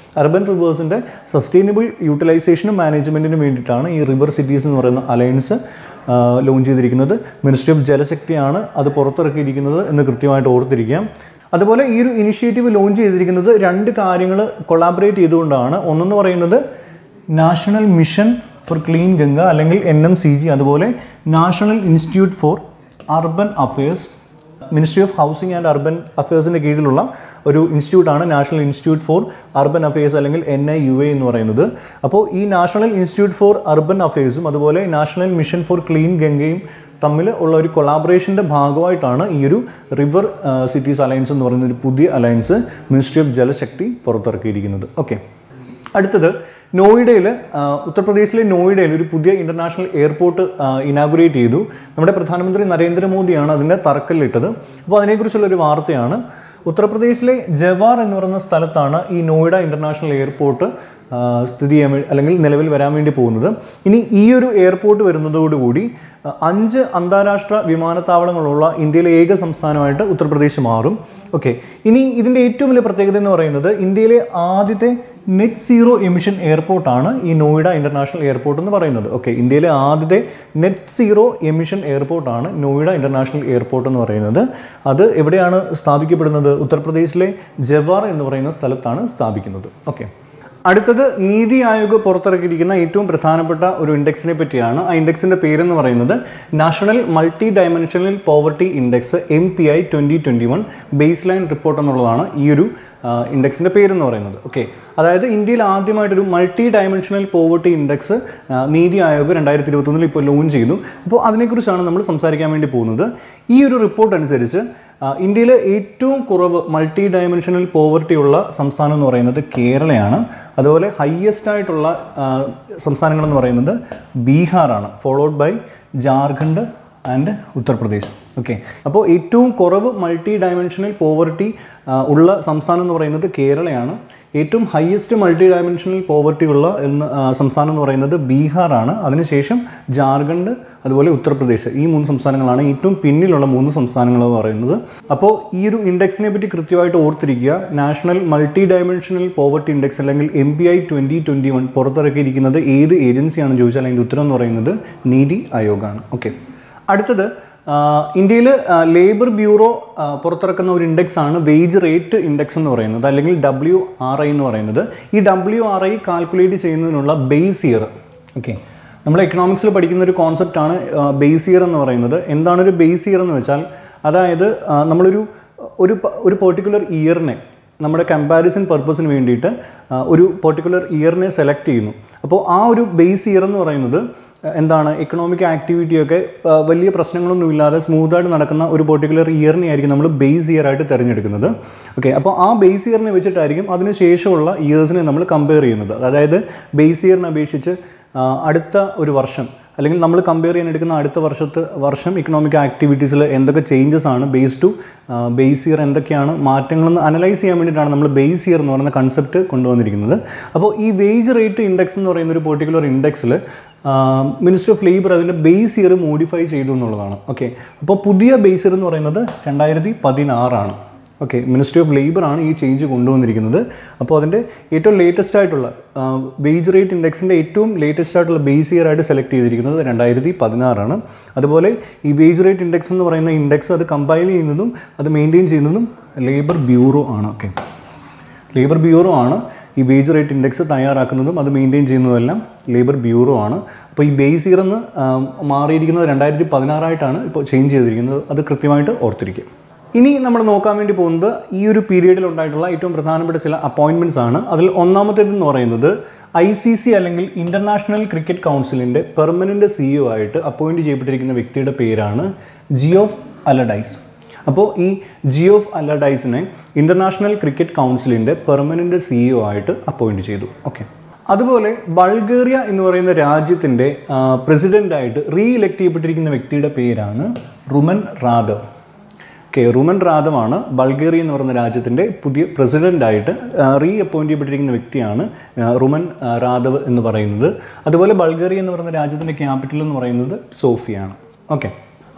urban റിവേഴ്സിൻ്റെ സസ്റ്റൈനബിൾ യൂട്ടിലൈസേഷനും മാനേജ്മെൻറ്റിനും വേണ്ടിയിട്ടാണ് ഈ റിവർ സിറ്റീസ് എന്ന് പറയുന്ന അലയൻസ് ലോഞ്ച് ചെയ്തിരിക്കുന്നത് മിനിസ്ട്രി ഓഫ് ജലശക്തിയാണ് അത് പുറത്തിറക്കിയിരിക്കുന്നത് എന്ന് കൃത്യമായിട്ട് ഓർത്തിരിക്കാം അതുപോലെ ഈ ഒരു ഇനിഷ്യേറ്റീവ് ലോഞ്ച് ചെയ്തിരിക്കുന്നത് രണ്ട് കാര്യങ്ങൾ കൊളാബറേറ്റ് ചെയ്തുകൊണ്ടാണ് ഒന്നെന്ന് പറയുന്നത് national mission for clean Ganga അല്ലെങ്കിൽ എൻ എം സി ജി അതുപോലെ national institute for urban affairs ministry of housing and urban അഫയേഴ്സിൻ്റെ കീഴിലുള്ള ഒരു ഇൻസ്റ്റിറ്റ്യൂട്ടാണ് national institute for urban affairs അല്ലെങ്കിൽ എൻ ഐ യു എ എന്ന് പറയുന്നത് അപ്പോൾ ഈ നാഷണൽ ഇൻസ്റ്റിറ്റ്യൂട്ട് ഫോർ അർബൻ അഫയേഴ്സും അതുപോലെ നാഷണൽ മിഷൻ ഫോർ ക്ലീൻ ഗംഗയും തമ്മിൽ ഉള്ള ഒരു കൊളാബറേഷൻ്റെ ഭാഗമായിട്ടാണ് ഈ ഒരു റിവർ സിറ്റീസ് അലയൻസ് എന്ന് പറയുന്ന ഒരു പുതിയ അലയൻസ് മിനിസ്ട്രി ഓഫ് ജലശക്തി പുറത്തിറക്കിയിരിക്കുന്നത് ഓക്കെ അടുത്തത് നോയിഡയിൽ ഉത്തർപ്രദേശിലെ നോയിഡയിൽ ഒരു പുതിയ ഇൻ്റർനാഷണൽ എയർപോർട്ട് ഇനാഗുറേറ്റ് ചെയ്തു നമ്മുടെ പ്രധാനമന്ത്രി നരേന്ദ്രമോദിയാണ് അതിൻ്റെ തറക്കല്ലിട്ടത് അപ്പോൾ അതിനെക്കുറിച്ചുള്ള ഒരു വാർത്തയാണ് ഉത്തർപ്രദേശിലെ ജവാർ എന്ന് പറയുന്ന സ്ഥലത്താണ് ഈ നോയിഡ ഇൻ്റർനാഷണൽ എയർപോർട്ട് ആ, സ്ഥിതി ചെയ്യാൻ വേണ്ടി അല്ലെങ്കിൽ നിലവിൽ വരാൻ വേണ്ടി പോകുന്നത് ഇനി ഈ ഒരു എയർപോർട്ട് വരുന്നതോടുകൂടി ആ, അഞ്ച് അന്താരാഷ്ട്ര വിമാനത്താവളങ്ങളുള്ള ഇന്ത്യയിലെ ഏക സംസ്ഥാനമായിട്ട് ഉത്തർപ്രദേശ് മാറും ഓക്കെ ഇനി ഇതിൻ്റെ ഏറ്റവും വലിയ പ്രത്യേകത എന്ന് പറയുന്നത് ഇന്ത്യയിലെ ആദ്യത്തെ നെറ്റ് സീറോ എമിഷൻ എയർപോർട്ടാണ് ഈ നോയിഡ ഇൻ്റർനാഷണൽ എയർപോർട്ട് എന്ന് പറയുന്നത് ഓക്കെ ഇന്ത്യയിലെ ആദ്യത്തെ നെറ്റ് സീറോ എമിഷൻ എയർപോർട്ടാണ് നോയിഡ ഇൻ്റർനാഷണൽ എയർപോർട്ട് എന്ന് പറയുന്നത് അത് എവിടെയാണ് സ്ഥാപിക്കപ്പെടുന്നത് ഉത്തർപ്രദേശിലെ ജവാർ എന്ന് പറയുന്ന സ്ഥലത്താണ് സ്ഥാപിക്കുന്നത് ഓക്കെ അടുത്തത് നീതി ആയോഗ് പുറത്തിറക്കിയിരിക്കുന്ന ഏറ്റവും പ്രധാനപ്പെട്ട ഒരു ഇൻഡെക്സിനെ പറ്റിയാണ് ആ ഇൻഡെക്സിൻ്റെ പേരെന്ന് പറയുന്നത് national multi dimensional poverty index M P I twenty twenty one base line report എന്നുള്ളതാണ് ഈ ഒരു ഇൻഡെക്സിൻ്റെ പേരെന്ന് പറയുന്നത് ഓക്കെ അതായത് ഇന്ത്യയിൽ ആദ്യമായിട്ടൊരു മൾട്ടി ഡയമെൻഷണൽ പോവർട്ടി ഇൻഡെക്സ് നീതി ആയോഗ് രണ്ടായിരത്തി ഇരുപത്തൊന്നിൽ ഇപ്പോൾ ലോഞ്ച് ചെയ്തു അപ്പോൾ അതിനെക്കുറിച്ചാണ് നമ്മൾ സംസാരിക്കാൻ വേണ്ടി പോകുന്നത് ഈ ഒരു റിപ്പോർട്ട് അനുസരിച്ച് ആ, ഇന്ത്യയിലെ ഏറ്റവും കുറവ് മൾട്ടി ഡയമെൻഷണൽ പോവർട്ടി ഉള്ള സംസ്ഥാനം എന്ന് പറയുന്നത് കേരളയാണ് അതുപോലെ ഹയസ്റ്റ് ആയിട്ടുള്ള ആ, സംസ്ഥാനങ്ങളെന്ന് പറയുന്നത് ബീഹാറാണ് followed by Jharkhand and Uttar Pradesh okay അപ്പോൾ ഏറ്റവും കുറവ് മൾട്ടി ഡയമെൻഷണൽ പോവർട്ടി ഉള്ള സംസ്ഥാനം എന്ന് പറയുന്നത് കേരളയാണ് ഏറ്റവും ഹയസ്റ്റ് മൾട്ടി ഡയമെൻഷണൽ പോവർട്ടി ഉള്ള എന്ന് ആ, സംസ്ഥാനം എന്ന് പറയുന്നത് ബീഹാറാണ് അതിനുശേഷം ജാർഖണ്ഡ് അതുപോലെ ഉത്തർപ്രദേശ് ഈ മൂന്ന് സംസ്ഥാനങ്ങളാണ് ഏറ്റവും പിന്നിലുള്ള മൂന്ന് സംസ്ഥാനങ്ങൾ എന്ന് പറയുന്നത് അപ്പോൾ ഈ ഒരു ഇൻഡെക്സിനെ പറ്റി കൃത്യമായിട്ട് ഓർത്തിരിക്കുക national multi dimensional poverty index അല്ലെങ്കിൽ M P I twenty twenty one പുറത്തിറക്കിയിരിക്കുന്നത് ഏത് ഏജൻസിയാണെന്ന് ചോദിച്ചാൽ അതിൻ്റെ ഉത്തരം എന്ന് പറയുന്നത് നീതി ആയോഗാണ് ഓക്കെ അടുത്തത് ഇന്ത്യയിൽ ലേബർ ബ്യൂറോ ആ, പുറത്തിറക്കുന്ന ഒരു ഇൻഡെക്സ് ആണ് വേജ് റേറ്റ് ഇൻഡെക്സ് എന്ന് പറയുന്നത് അല്ലെങ്കിൽ ഡബ്ല്യു ആർ ഐ എന്ന് പറയുന്നത് ഈ ഡബ്ല്യു ആർ ഐ കാൽക്കുലേറ്റ് ചെയ്യുന്നതിനുള്ള ബേസ് ഇയർ ഓക്കെ നമ്മൾ എക്കണോമിക്സിൽ പഠിക്കുന്ന ഒരു കോൺസെപ്റ്റാണ് ബേസ് ഇയർ എന്ന് പറയുന്നത് എന്താണ് ഒരു ബേസ് ഇയർ എന്ന് വെച്ചാൽ അതായത് ആ, നമ്മളൊരു ഒരു പ- ഒരു പെർട്ടിക്കുലർ ഇയറിനെ നമ്മുടെ കമ്പാരിസൺ പർപ്പസിന് വേണ്ടിയിട്ട് ആ, ഒരു പെർട്ടിക്കുലർ ഇയറിനെ സെലക്ട് ചെയ്യുന്നു അപ്പോൾ ആ ഒരു ബേസ് ഇയർ എന്ന് പറയുന്നത് ആ, എന്താണ് എക്കണോമിക് ആക്ടിവിറ്റിയൊക്കെ ആ, വലിയ പ്രശ്നങ്ങളൊന്നും ഇല്ലാതെ സ്മൂത്തായിട്ട് നടക്കുന്ന ഒരു പെർട്ടിക്കുലർ ഇയറിനെ ആയിരിക്കും നമ്മൾ ബേസ് ഇയർ ആയിട്ട് തിരഞ്ഞെടുക്കുന്നത് ഓക്കെ അപ്പോൾ ആ ബേസ് ഇയറിനെ വെച്ചിട്ടായിരിക്കും അതിന് ശേഷമുള്ള ഇയേഴ്സിനെ നമ്മൾ കമ്പയർ ചെയ്യുന്നത് അതായത് ബേസ് ഇയറിനെ അപേക്ഷിച്ച് ആ, അടുത്ത ഒരു വർഷം അല്ലെങ്കിൽ നമ്മൾ കമ്പയർ ചെയ്യാൻ എടുക്കുന്ന അടുത്ത വർഷത്ത് വർഷം ഇക്കണോമിക് ആക്ടിവിറ്റീസിൽ എന്തൊക്കെ ചേഞ്ചസ് ആണ് ബേസ് ടു ബേസ് ഇയർ എന്തൊക്കെയാണ് മാറ്റങ്ങളെന്ന് അനലൈസ് ചെയ്യാൻ വേണ്ടിയിട്ടാണ് നമ്മൾ ബേസ് ഇയർ എന്ന് പറയുന്ന കൺസെപ്റ്റ് കൊണ്ടുവന്നിരിക്കുന്നത് അപ്പോൾ ഈ വേജ് റേറ്റ് ഇൻഡെക്സ് എന്ന് പറയുന്ന ഒരു പെർട്ടിക്കുലർ ഇൻഡെക്സിൽ മിനിസ്റ്റർ ഓഫ് ലേബർ അതിൻ്റെ ബേസ് ഇയർ മോഡിഫൈ ചെയ്തു എന്നുള്ളതാണ് ഓക്കെ അപ്പോൾ പുതിയ ബേസ് ഇയർ എന്ന് പറയുന്നത് രണ്ടായിരത്തി പതിനാറാണ് ഓക്കെ മിനിസ്ട്രി ഓഫ് ലേബർ ആണ് ഈ ചേഞ്ച് കൊണ്ടുവന്നിരിക്കുന്നത് അപ്പോൾ അതിൻ്റെ ഏറ്റവും ലേറ്റസ്റ്റ് ആയിട്ടുള്ള വേജ് റേറ്റ് ഇൻഡെക്സിൻ്റെ ഏറ്റവും ലേറ്റസ്റ്റ് ആയിട്ടുള്ള ബേസ് ഇയർ ആയിട്ട് സെലക്ട് ചെയ്തിരിക്കുന്നത് രണ്ടായിരത്തി പതിനാറാണ് അതുപോലെ ഈ വേജ് റേറ്റ് ഇൻഡെക്സ് എന്ന് പറയുന്ന ഇൻഡെക്സ് അത് കമ്പൈൽ ചെയ്യുന്നതും അത് മെയിൻറ്റെയിൻ ചെയ്യുന്നതും ലേബർ ബ്യൂറോ ആണ് ഓക്കെ ലേബർ ബ്യൂറോ ആണ് ഈ വേജ് റേറ്റ് ഇൻഡെക്സ് തയ്യാറാക്കുന്നതും അത് മെയിൻറ്റെയിൻ ചെയ്യുന്നതെല്ലാം ലേബർ ബ്യൂറോ ആണ് അപ്പോൾ ഈ ബേസ് ഇയർ എന്ന് ആ, മാറിയിരിക്കുന്നത് രണ്ടായിരത്തി പതിനാറായിട്ടാണ് ഇപ്പോൾ ചേഞ്ച് ചെയ്തിരിക്കുന്നത് അത് കൃത്യമായിട്ട് ഓർത്തിരിക്കുക ഇനി നമ്മൾ നോക്കാൻ വേണ്ടി പോകുന്നത് ഈ ഒരു പീരീഡിൽ ഉണ്ടായിട്ടുള്ള ഏറ്റവും പ്രധാനപ്പെട്ട ചില അപ്പോയിൻമെൻറ്റ്സ് ആണ് അതിൽ ഒന്നാമത്തേതെന്ന് പറയുന്നത് ഐ സി സി അല്ലെങ്കിൽ ഇൻ്റർനാഷണൽ ക്രിക്കറ്റ് കൗൺസിലിൻ്റെ പെർമനൻ്റ് സിഇഒ ആയിട്ട് അപ്പോയിൻറ്റ് ചെയ്യപ്പെട്ടിരിക്കുന്ന വ്യക്തിയുടെ പേരാണ് ജിയോഫ് അലഡൈസ് അപ്പോൾ ഈ ജിയോ ഓഫ് അലഡൈസിനെ ഇൻ്റർനാഷണൽ ക്രിക്കറ്റ് കൗൺസിലിൻ്റെ പെർമനൻ്റ് സിഇഒ ആയിട്ട് അപ്പോയിൻറ്റ് ചെയ്തു ഓക്കെ അതുപോലെ ബൾഗേറിയ എന്ന് പറയുന്ന രാജ്യത്തിൻ്റെ പ്രസിഡൻ്റായിട്ട് റീ ഇലക്ട് ചെയ്യപ്പെട്ടിരിക്കുന്ന വ്യക്തിയുടെ പേരാണ് റുമൻ റാദവ് ഓക്കെ റുമൻ റാദവാണ് ബൾഗേറിയ എന്ന് പറയുന്ന രാജ്യത്തിൻ്റെ പുതിയ പ്രസിഡൻ്റായിട്ട് റീ അപ്പോയിൻറ്റ് ചെയ്യപ്പെട്ടിരിക്കുന്ന വ്യക്തിയാണ് ആ, റുമൻ ആ, റാദവ് എന്ന് പറയുന്നത് അതുപോലെ ബൾഗേറിയ എന്ന് പറയുന്ന രാജ്യത്തിൻ്റെ ക്യാപിറ്റൽ എന്ന് പറയുന്നത് സോഫിയാണ് ഓക്കെ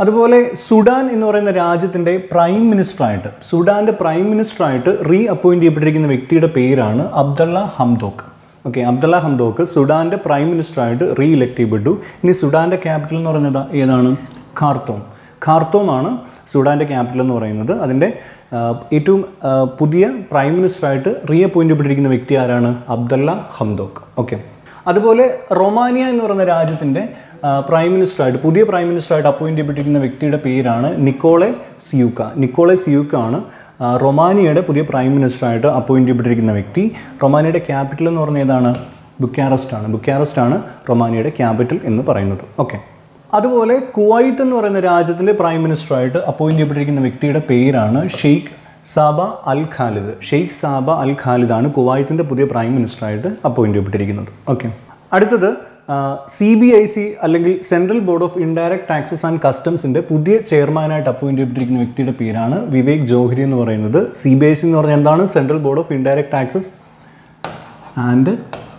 അതുപോലെ സുഡാൻ എന്ന് പറയുന്ന രാജ്യത്തിൻ്റെ പ്രൈം മിനിസ്റ്ററായിട്ട് സുഡാൻ്റെ പ്രൈം മിനിസ്റ്ററായിട്ട് റീ അപ്പോയിൻറ്റ് ചെയ്യപ്പെട്ടിരിക്കുന്ന വ്യക്തിയുടെ പേരാണ് Abdalla Hamdok okay Abdalla Hamdok സുഡാൻ്റെ പ്രൈം മിനിസ്റ്ററായിട്ട് റീ ഇലക്ട് ചെയ്യപ്പെട്ടു ഇനി സുഡാൻ്റെ ക്യാപിറ്റൽ എന്ന് പറയുന്നത് ഏതാണ് ഖാർത്തോം ഖാർത്തോമാണ് സുഡാൻ്റെ ക്യാപിറ്റൽ എന്ന് പറയുന്നത് അതിൻ്റെ ആ, ഏറ്റവും ആ, പുതിയ പ്രൈം മിനിസ്റ്ററായിട്ട് റീ അപ്പോയിൻറ്റ് ചെയ്യപ്പെട്ടിരിക്കുന്ന വ്യക്തി ആരാണ് അബ്ദുള്ള ഹംദോക്ക് ഓക്കെ അതുപോലെ റൊമാനിയ എന്ന് പറയുന്ന രാജ്യത്തിൻ്റെ പ്രൈം മിനിസ്റ്ററായിട്ട് പുതിയ പ്രൈം മിനിസ്റ്ററായിട്ട് അപ്പോയിൻറ്റ് ചെയ്യപ്പെട്ടിരിക്കുന്ന വ്യക്തിയുടെ പേരാണ് നിക്കോളെ സിയൂക്ക നിക്കോളെ സിയൂക്ക ആണ് ആ, റൊമാനിയയുടെ പുതിയ പ്രൈം മിനിസ്റ്ററായിട്ട് അപ്പോയിൻറ്റ് ചെയ്യപ്പെട്ടിരിക്കുന്ന വ്യക്തി റൊമാനിയയുടെ ക്യാപിറ്റൽ എന്ന് പറയുന്നത് ഏതാണ് ബുക്കാറസ്റ്റ് ആണ് ബുക്കാറസ്റ്റ് ആണ് റൊമാനിയയുടെ ക്യാപിറ്റൽ എന്ന് പറയുന്നത് ഓക്കെ അതുപോലെ കുവൈത്ത് എന്ന് പറയുന്ന രാജ്യത്തിൻ്റെ പ്രൈം മിനിസ്റ്ററായിട്ട് അപ്പോയിൻറ്റ് ചെയ്യപ്പെട്ടിരിക്കുന്ന വ്യക്തിയുടെ പേരാണ് ഷെയ്ഖ് സാബ അൽ ഖാലിദ് ഷെയ്ഖ് സാബ അൽ ഖാലിദാണ് കുവൈത്തിൻ്റെ പുതിയ പ്രൈം മിനിസ്റ്ററായിട്ട് അപ്പോയിൻറ്റ് ചെയ്യപ്പെട്ടിരിക്കുന്നത് ഓക്കെ അടുത്തത് സി ബി ഐ സി അല്ലെങ്കിൽ central board of indirect taxes and കസ്റ്റംസിൻ്റെ പുതിയ ചെയർമാനായിട്ട് അപ്പോയിൻറ്റ് ചെയ്യപ്പെട്ടിരിക്കുന്ന വ്യക്തിയുടെ പേരാണ് വിവേക് ജോഹരി എന്ന് പറയുന്നത് സി ബി ഐ സി എന്ന് പറഞ്ഞാൽ എന്താണ് central board of indirect taxes and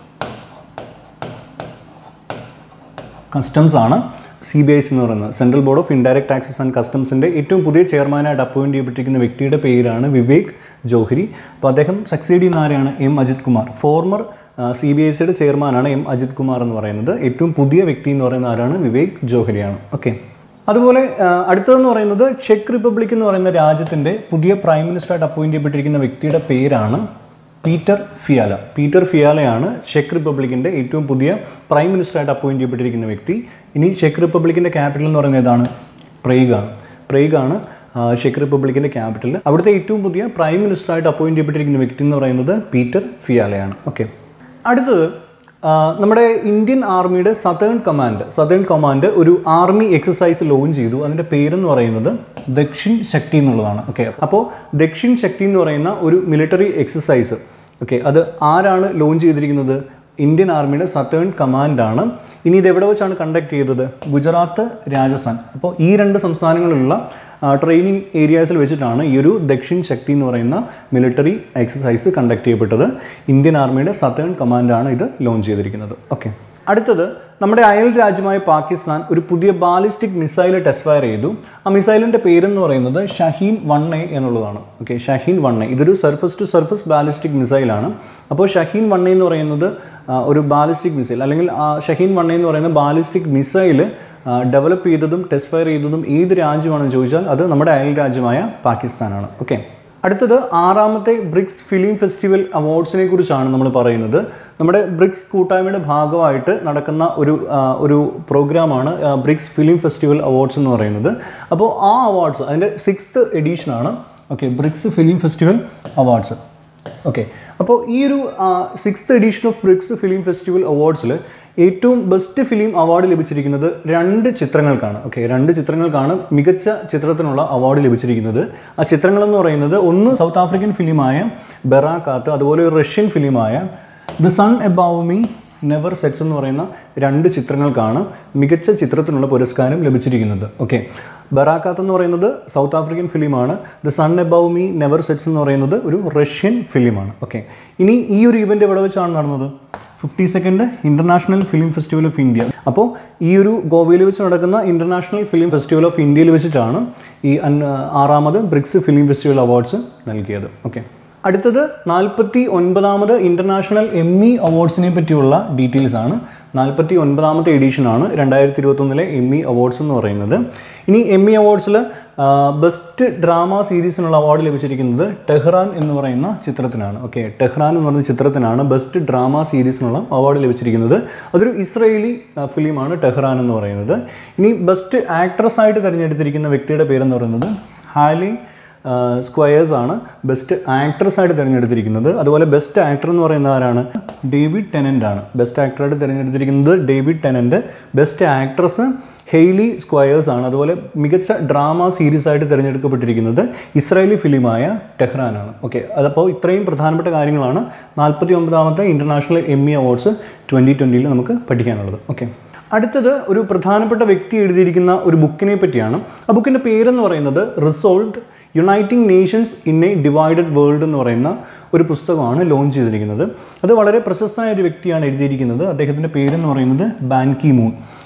customs ആണ് സി ബി ഐ സി എന്ന് പറയുന്നത് central board of indirect taxes and കസ്റ്റംസിൻ്റെ ഏറ്റവും പുതിയ ചെയർമാനായിട്ട് അപ്പോയിൻറ്റ് ചെയ്യപ്പെട്ടിരിക്കുന്ന വ്യക്തിയുടെ പേരാണ് വിവേക് ജോഹരി അപ്പോൾ അദ്ദേഹം സക്സീഡ് ചെയ്യുന്ന ആരെയാണ് M Ajit Kumar former C B I സിയുടെ ചെയർമാനാണ് എം അജിത് കുമാർ എന്ന് പറയുന്നത് ഏറ്റവും പുതിയ വ്യക്തി എന്ന് പറയുന്ന ആരാണ് വിവേക് ജോഹരിയാണ് ഓക്കെ അതുപോലെ ആ, അടുത്തതെന്ന് പറയുന്നത് ചെക്ക് റിപ്പബ്ലിക് എന്ന് പറയുന്ന രാജ്യത്തിൻ്റെ പുതിയ പ്രൈം മിനിസ്റ്ററായിട്ട് അപ്പോയിൻറ്റ് ചെയ്യപ്പെട്ടിരിക്കുന്ന വ്യക്തിയുടെ പേരാണ് പീറ്റർ ഫിയാല പീറ്റർ ഫിയാലയാണ് ചെക്ക് റിപ്പബ്ലിക്കിൻ്റെ ഏറ്റവും പുതിയ പ്രൈം മിനിസ്റ്ററായിട്ട് അപ്പോയിൻറ്റ് ചെയ്യപ്പെട്ടിരിക്കുന്ന വ്യക്തി ഇനി ചെക്ക് റിപ്പബ്ലിക്കിൻ്റെ ക്യാപിറ്റൽ എന്ന് പറയുന്നത് ഏതാണ് പ്രേഗാണ് പ്രേഗാണ് ചെക്ക് റിപ്പബ്ലിക്കിൻ്റെ ക്യാപിറ്റൽ അവിടുത്തെ ഏറ്റവും പുതിയ പ്രൈം മിനിസ്റ്ററായിട്ട് അപ്പോയിൻറ്റ് ചെയ്യപ്പെട്ടിരിക്കുന്ന വ്യക്തി എന്ന് പറയുന്നത് പീറ്റർ ഫിയാലയാണ് ഓക്കെ അടുത്തത് ആ, നമ്മുടെ ഇന്ത്യൻ ആർമിയുടെ സതേൺ കമാൻഡ് സതേൺ കമാൻഡ് ഒരു ആർമി എക്സസൈസ് ലോഞ്ച് ചെയ്തു അതിൻ്റെ പേരെന്ന് പറയുന്നത് ദക്ഷിൺ ശക്തി എന്നുള്ളതാണ് ഓക്കെ അപ്പോൾ ദക്ഷിൺ ശക്തി എന്ന് പറയുന്ന ഒരു മിലിറ്ററി എക്സസൈസ് ഓക്കെ അത് ആരാണ് ലോഞ്ച് ചെയ്തിരിക്കുന്നത് ഇന്ത്യൻ ആർമിയുടെ സതേൺ കമാൻഡാണ് ഇനി ഇത് എവിടെ വെച്ചാണ് കണ്ടക്ട് ചെയ്തത് ഗുജറാത്ത് രാജസ്ഥാൻ അപ്പോൾ ഈ രണ്ട് സംസ്ഥാനങ്ങളിലുള്ള ട്രെയിനിങ് ഏരിയാസിൽ വെച്ചിട്ടാണ് ഈ ഒരു ദക്ഷിൺ ശക്തി എന്ന് പറയുന്ന മിലിറ്ററി എക്സസൈസ് കണ്ടക്ട് ചെയ്യപ്പെട്ടത് ഇന്ത്യൻ ആർമിയുടെ സതേൺ കമാൻഡാണ് ഇത് ലോഞ്ച് ചെയ്തിരിക്കുന്നത് ഓക്കെ അടുത്തത് നമ്മുടെ അയൽ രാജ്യമായ പാകിസ്ഥാൻ ഒരു പുതിയ ബാലിസ്റ്റിക് മിസൈൽ ടെസ്റ്റ് ഫയർ ചെയ്തു ആ മിസൈലിൻ്റെ പേരെന്ന് പറയുന്നത് ഷഹീൻ വൺ എ എന്നുള്ളതാണ് ഓക്കെ ഷഹീൻ വൺ എ ഇതൊരു സർഫസ് ടു സർഫസ് ബാലിസ്റ്റിക് മിസൈലാണ് അപ്പോൾ ഷഹീൻ വൺ എ എന്ന് പറയുന്നത് ആ, ഒരു ബാലിസ്റ്റിക് മിസൈൽ അല്ലെങ്കിൽ ആ ഷഹീൻ വൺ എ എന്ന് പറയുന്ന ബാലിസ്റ്റിക് മിസൈൽ ഡെവലപ്പ് ചെയ്തതും ടെസ്റ്റ് ഫയർ ചെയ്തതും ഏത് രാജ്യമാണെന്ന് ചോദിച്ചാൽ അത് നമ്മുടെ അയൽ രാജ്യമായ പാകിസ്ഥാനാണ് ഓക്കെ അടുത്തത് ആറാമത്തെ ബ്രിക്സ് ഫിലിം ഫെസ്റ്റിവൽ അവാർഡ്സിനെ കുറിച്ചാണ് നമ്മൾ പറയുന്നത് നമ്മുടെ ബ്രിക്സ് കൂട്ടായ്മയുടെ ഭാഗമായിട്ട് നടക്കുന്ന ഒരു ആ, ഒരു പ്രോഗ്രാമാണ് ബ്രിക്സ് ഫിലിം ഫെസ്റ്റിവൽ അവാർഡ്സ് എന്ന് പറയുന്നത് അപ്പോൾ ആ അവാർഡ്സ് അതിൻ്റെ സിക്സ്ത് എഡീഷനാണ് okay BRICS film festival awards okay അപ്പോൾ ഈ ഒരു sixth edition of BRICS film festival അവാർഡ്സിൽ ഏറ്റവും ബെസ്റ്റ് ഫിലിം അവാർഡ് ലഭിച്ചിരിക്കുന്നത് രണ്ട് ചിത്രങ്ങൾക്കാണ് ഓക്കെ രണ്ട് ചിത്രങ്ങൾക്കാണ് മികച്ച ചിത്രത്തിനുള്ള അവാർഡ് ലഭിച്ചിരിക്കുന്നത് ആ ചിത്രങ്ങളെന്ന് പറയുന്നത് ഒന്ന് സൗത്ത് ആഫ്രിക്കൻ ഫിലിമായ ബെറാക്കാത്ത് അതുപോലെ ഒരു റഷ്യൻ ഫിലിമായ the sun above me never sets എന്ന് പറയുന്ന രണ്ട് ചിത്രങ്ങൾക്കാണ് മികച്ച ചിത്രത്തിനുള്ള പുരസ്കാരം ലഭിച്ചിരിക്കുന്നത് ഓക്കെ ബറാക്കാത്ത് എന്ന് പറയുന്നത് സൗത്ത് ആഫ്രിക്കൻ ഫിലിമാണ് the sun above me never sets എന്ന് പറയുന്നത് ഒരു റഷ്യൻ ഫിലിമാണ് ഓക്കെ ഇനി ഈ ഒരു ഇവൻ്റ് എവിടെ വെച്ചാണ് നടന്നത് fifty second international film festival of India അപ്പോൾ ഈ ഒരു ഗോവയിൽ വെച്ച് നടക്കുന്ന ഇൻ്റർനാഷണൽ ഫിലിം ഫെസ്റ്റിവൽ ഓഫ് ഇന്ത്യയിൽ വെച്ചിട്ടാണ് ഈ അൻ- ആറാമത് ബ്രിക്സ് ഫിലിം ഫെസ്റ്റിവൽ അവാർഡ്സ് നൽകിയത് ഓക്കെ അടുത്തത് നാൽപ്പത്തി ഒൻപതാമത് ഇൻ്റർനാഷണൽ എം ഇ അവാർഡ്സിനെ പറ്റിയുള്ള ഡീറ്റെയിൽസ് ആണ് നാൽപ്പത്തി ഒൻപതാമത്തെ എഡീഷനാണ് രണ്ടായിരത്തി ഇരുപത്തൊന്നിലെ എം ഇ അവാർഡ്സ് എന്ന് പറയുന്നത് ഇനി എം ഇ അവാർഡ്സിൽ ബെസ്റ്റ് ഡ്രാമ സീരീസിനുള്ള അവാർഡ് ലഭിച്ചിരിക്കുന്നത് ടെഹ്റാൻ എന്ന് പറയുന്ന ചിത്രത്തിനാണ് ഓക്കെ ടെഹ്റാൻ എന്ന് പറയുന്ന ചിത്രത്തിനാണ് ബെസ്റ്റ് ഡ്രാമ സീരീസിനുള്ള അവാർഡ് ലഭിച്ചിരിക്കുന്നത് അതൊരു ഇസ്രയേലി ആ, ഫിലിമാണ് ടെഹ്റാൻ എന്ന് പറയുന്നത് ഇനി ബെസ്റ്റ് ആക്ട്രസ് ആയിട്ട് തിരഞ്ഞെടുത്തിരിക്കുന്ന വ്യക്തിയുടെ പേരെന്ന് പറയുന്നത് ഹാലി സ്ക്വയേഴ്സ് ആണ് ബെസ്റ്റ് ആക്ട്രസ് ആയിട്ട് തിരഞ്ഞെടുത്തിരിക്കുന്നത് അതുപോലെ ബെസ്റ്റ് ആക്ടർ എന്ന് പറയുന്ന ആരാണ് ഡേവിഡ് ടെനൻ്റ് ആണ് ബെസ്റ്റ് ആക്ടറായിട്ട് തിരഞ്ഞെടുത്തിരിക്കുന്നത് David Tennant best actress Hayley Squires ആണ് അതുപോലെ മികച്ച ഡ്രാമ സീരീസ് ആയിട്ട് തിരഞ്ഞെടുക്കപ്പെട്ടിരിക്കുന്നത് ഇസ്രായേലി ഫിലിമായ ടെഹ്റാനാണ് ഓക്കെ അതപ്പോൾ ഇത്രയും പ്രധാനപ്പെട്ട കാര്യങ്ങളാണ് നാൽപ്പത്തി ഒമ്പതാമത്തെ international Emmy awards twenty ട്വൻറ്റിയിൽ നമുക്ക് പഠിക്കാനുള്ളത് ഓക്കെ അടുത്തത് ഒരു പ്രധാനപ്പെട്ട വ്യക്തി എഴുതിയിരിക്കുന്ന ഒരു ബുക്കിനെ പറ്റിയാണ് ആ ബുക്കിൻ്റെ പേരെന്ന് പറയുന്നത് resolved uniting nations in a divided world എന്ന് പറയുന്ന ഒരു പുസ്തകമാണ് ലോഞ്ച് ചെയ്തിരിക്കുന്നത് അത് വളരെ പ്രശസ്തനായ ഒരു വ്യക്തിയാണ് എഴുതിയിരിക്കുന്നത് അദ്ദേഹത്തിൻ്റെ പേരെന്ന് പറയുന്നത് ബാൻ കി മൂൺ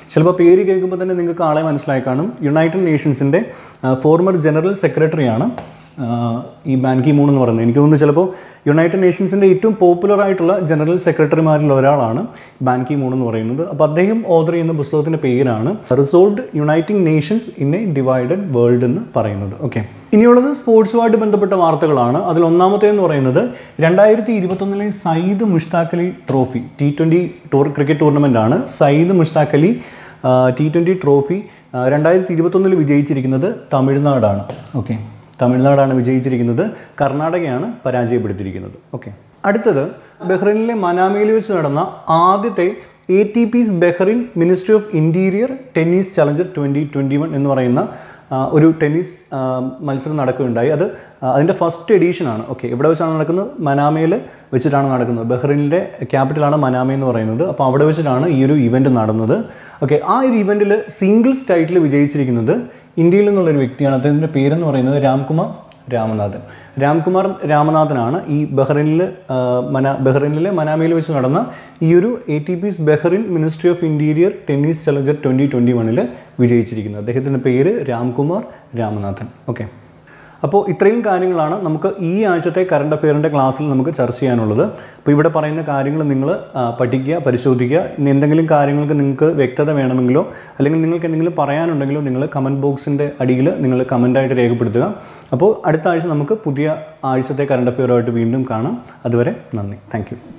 ചിലപ്പോൾ പേര് കേൾക്കുമ്പോൾ തന്നെ നിങ്ങൾക്ക് ആളെ മനസ്സിലായി കാണും യുണൈറ്റഡ് നേഷൻസിൻ്റെ ഫോർമർ ജനറൽ സെക്രട്ടറിയാണ് ആഹ് ഈ ബാൻ കി മൂൺ എന്ന് പറയുന്നത് എനിക്ക് തോന്നുന്നു ചിലപ്പോൾ യുണൈറ്റഡ് നേഷൻസിൻ്റെ ഏറ്റവും പോപ്പുലർ ആയിട്ടുള്ള ജനറൽ സെക്രട്ടറിമാരിൽ ഒരാളാണ് ബാൻ കി മൂൺ എന്ന് പറയുന്നത് അപ്പോൾ അദ്ദേഹം ഓർഡർ ചെയ്യുന്ന പുസ്തകത്തിൻ്റെ പേരാണ് resolved uniting nations in a divided world എന്ന് പറയുന്നത് ഓക്കെ ഇനിയുള്ളത് സ്പോർട്സുമായിട്ട് ബന്ധപ്പെട്ട വാർത്തകളാണ് അതിൽ ഒന്നാമത്തേന്ന് പറയുന്നത് രണ്ടായിരത്തി ഇരുപത്തൊന്നിലെ Syed Mushtaq Ali trophy T twenty tour cricket tournament ആണ് Syed Mushtaq Ali T twenty trophy രണ്ടായിരത്തി ഇരുപത്തൊന്നിൽ വിജയിച്ചിരിക്കുന്നത് തമിഴ്നാടാണ് ഓക്കെ തമിഴ്നാടാണ് വിജയിച്ചിരിക്കുന്നത് കർണാടകയാണ് പരാജയപ്പെടുത്തിയിരിക്കുന്നത് ഓക്കെ അടുത്തത് ബഹ്റൈനിലെ മനാമയിൽ വെച്ച് നടന്ന ആദ്യത്തെ A T P's Bahrain ministry of interior tennis challenger twenty twenty one എന്ന് പറയുന്ന ആ, ഒരു ടെന്നീസ് ആ, മത്സരം നടക്കുകയുണ്ടായി അത് ആ, അതിൻ്റെ ഫസ്റ്റ് എഡീഷനാണ് ഓക്കെ ഇവിടെ വെച്ചാണ് നടക്കുന്നത് മനാമയിൽ വെച്ചിട്ടാണ് നടക്കുന്നത് ബഹ്റിനിലെ ക്യാപിറ്റലാണ് മനാമ എന്ന് പറയുന്നത് അപ്പോൾ അവിടെ വെച്ചിട്ടാണ് ഈ ഒരു ഇവൻറ്റ് നടന്നത് ഓക്കെ ആ ഒരു ഇവൻറ്റിൽ സിംഗിൾസ് ടൈറ്റിൽ വിജയിച്ചിരിക്കുന്നത് ഇന്ത്യയിൽ നിന്നുള്ളൊരു വ്യക്തിയാണ് അദ്ദേഹത്തിൻ്റെ പേരെന്ന് പറയുന്നത് രാംകുമാർ രാമനാഥൻ രാംകുമാർ രാമനാഥനാണ് ഈ ബഹ്റൈനിൽ ആ, മന ബഹ്റൈനിലെ മനാമയിൽ വെച്ച് നടന്ന ഈ ഒരു A T P's Bahrain ministry of interior tennis challenger twenty twenty വണ്ണിൽ വിജയിച്ചിരിക്കുന്നത് അദ്ദേഹത്തിൻ്റെ പേര് രാംകുമാർ രാമനാഥൻ ഓക്കെ അപ്പോൾ ഇത്രയും കാര്യങ്ങളാണ് നമുക്ക് ഈ ആഴ്ചത്തെ കറണ്ട് അഫെയറിൻ്റെ ക്ലാസ്സിൽ നമുക്ക് ചർച്ച ചെയ്യാനുള്ളത് അപ്പോൾ ഇവിടെ പറയുന്ന കാര്യങ്ങൾ നിങ്ങൾ ആ, പഠിക്കുക പരിശോധിക്കുക ഇനി എന്തെങ്കിലും കാര്യങ്ങൾക്ക് നിങ്ങൾക്ക് വ്യക്തത വേണമെങ്കിലോ അല്ലെങ്കിൽ നിങ്ങൾക്ക് എന്തെങ്കിലും പറയാനുണ്ടെങ്കിലോ നിങ്ങൾ കമൻറ്റ് ബോക്സിൻ്റെ അടിയിൽ നിങ്ങൾ കമൻറ്റായിട്ട് രേഖപ്പെടുത്തുക അപ്പോൾ അടുത്ത ആഴ്ച നമുക്ക് പുതിയ ആഴ്ചത്തെ കറണ്ട് അഫെയറുമായിട്ട് വീണ്ടും കാണാം അതുവരെ നന്ദി താങ്ക്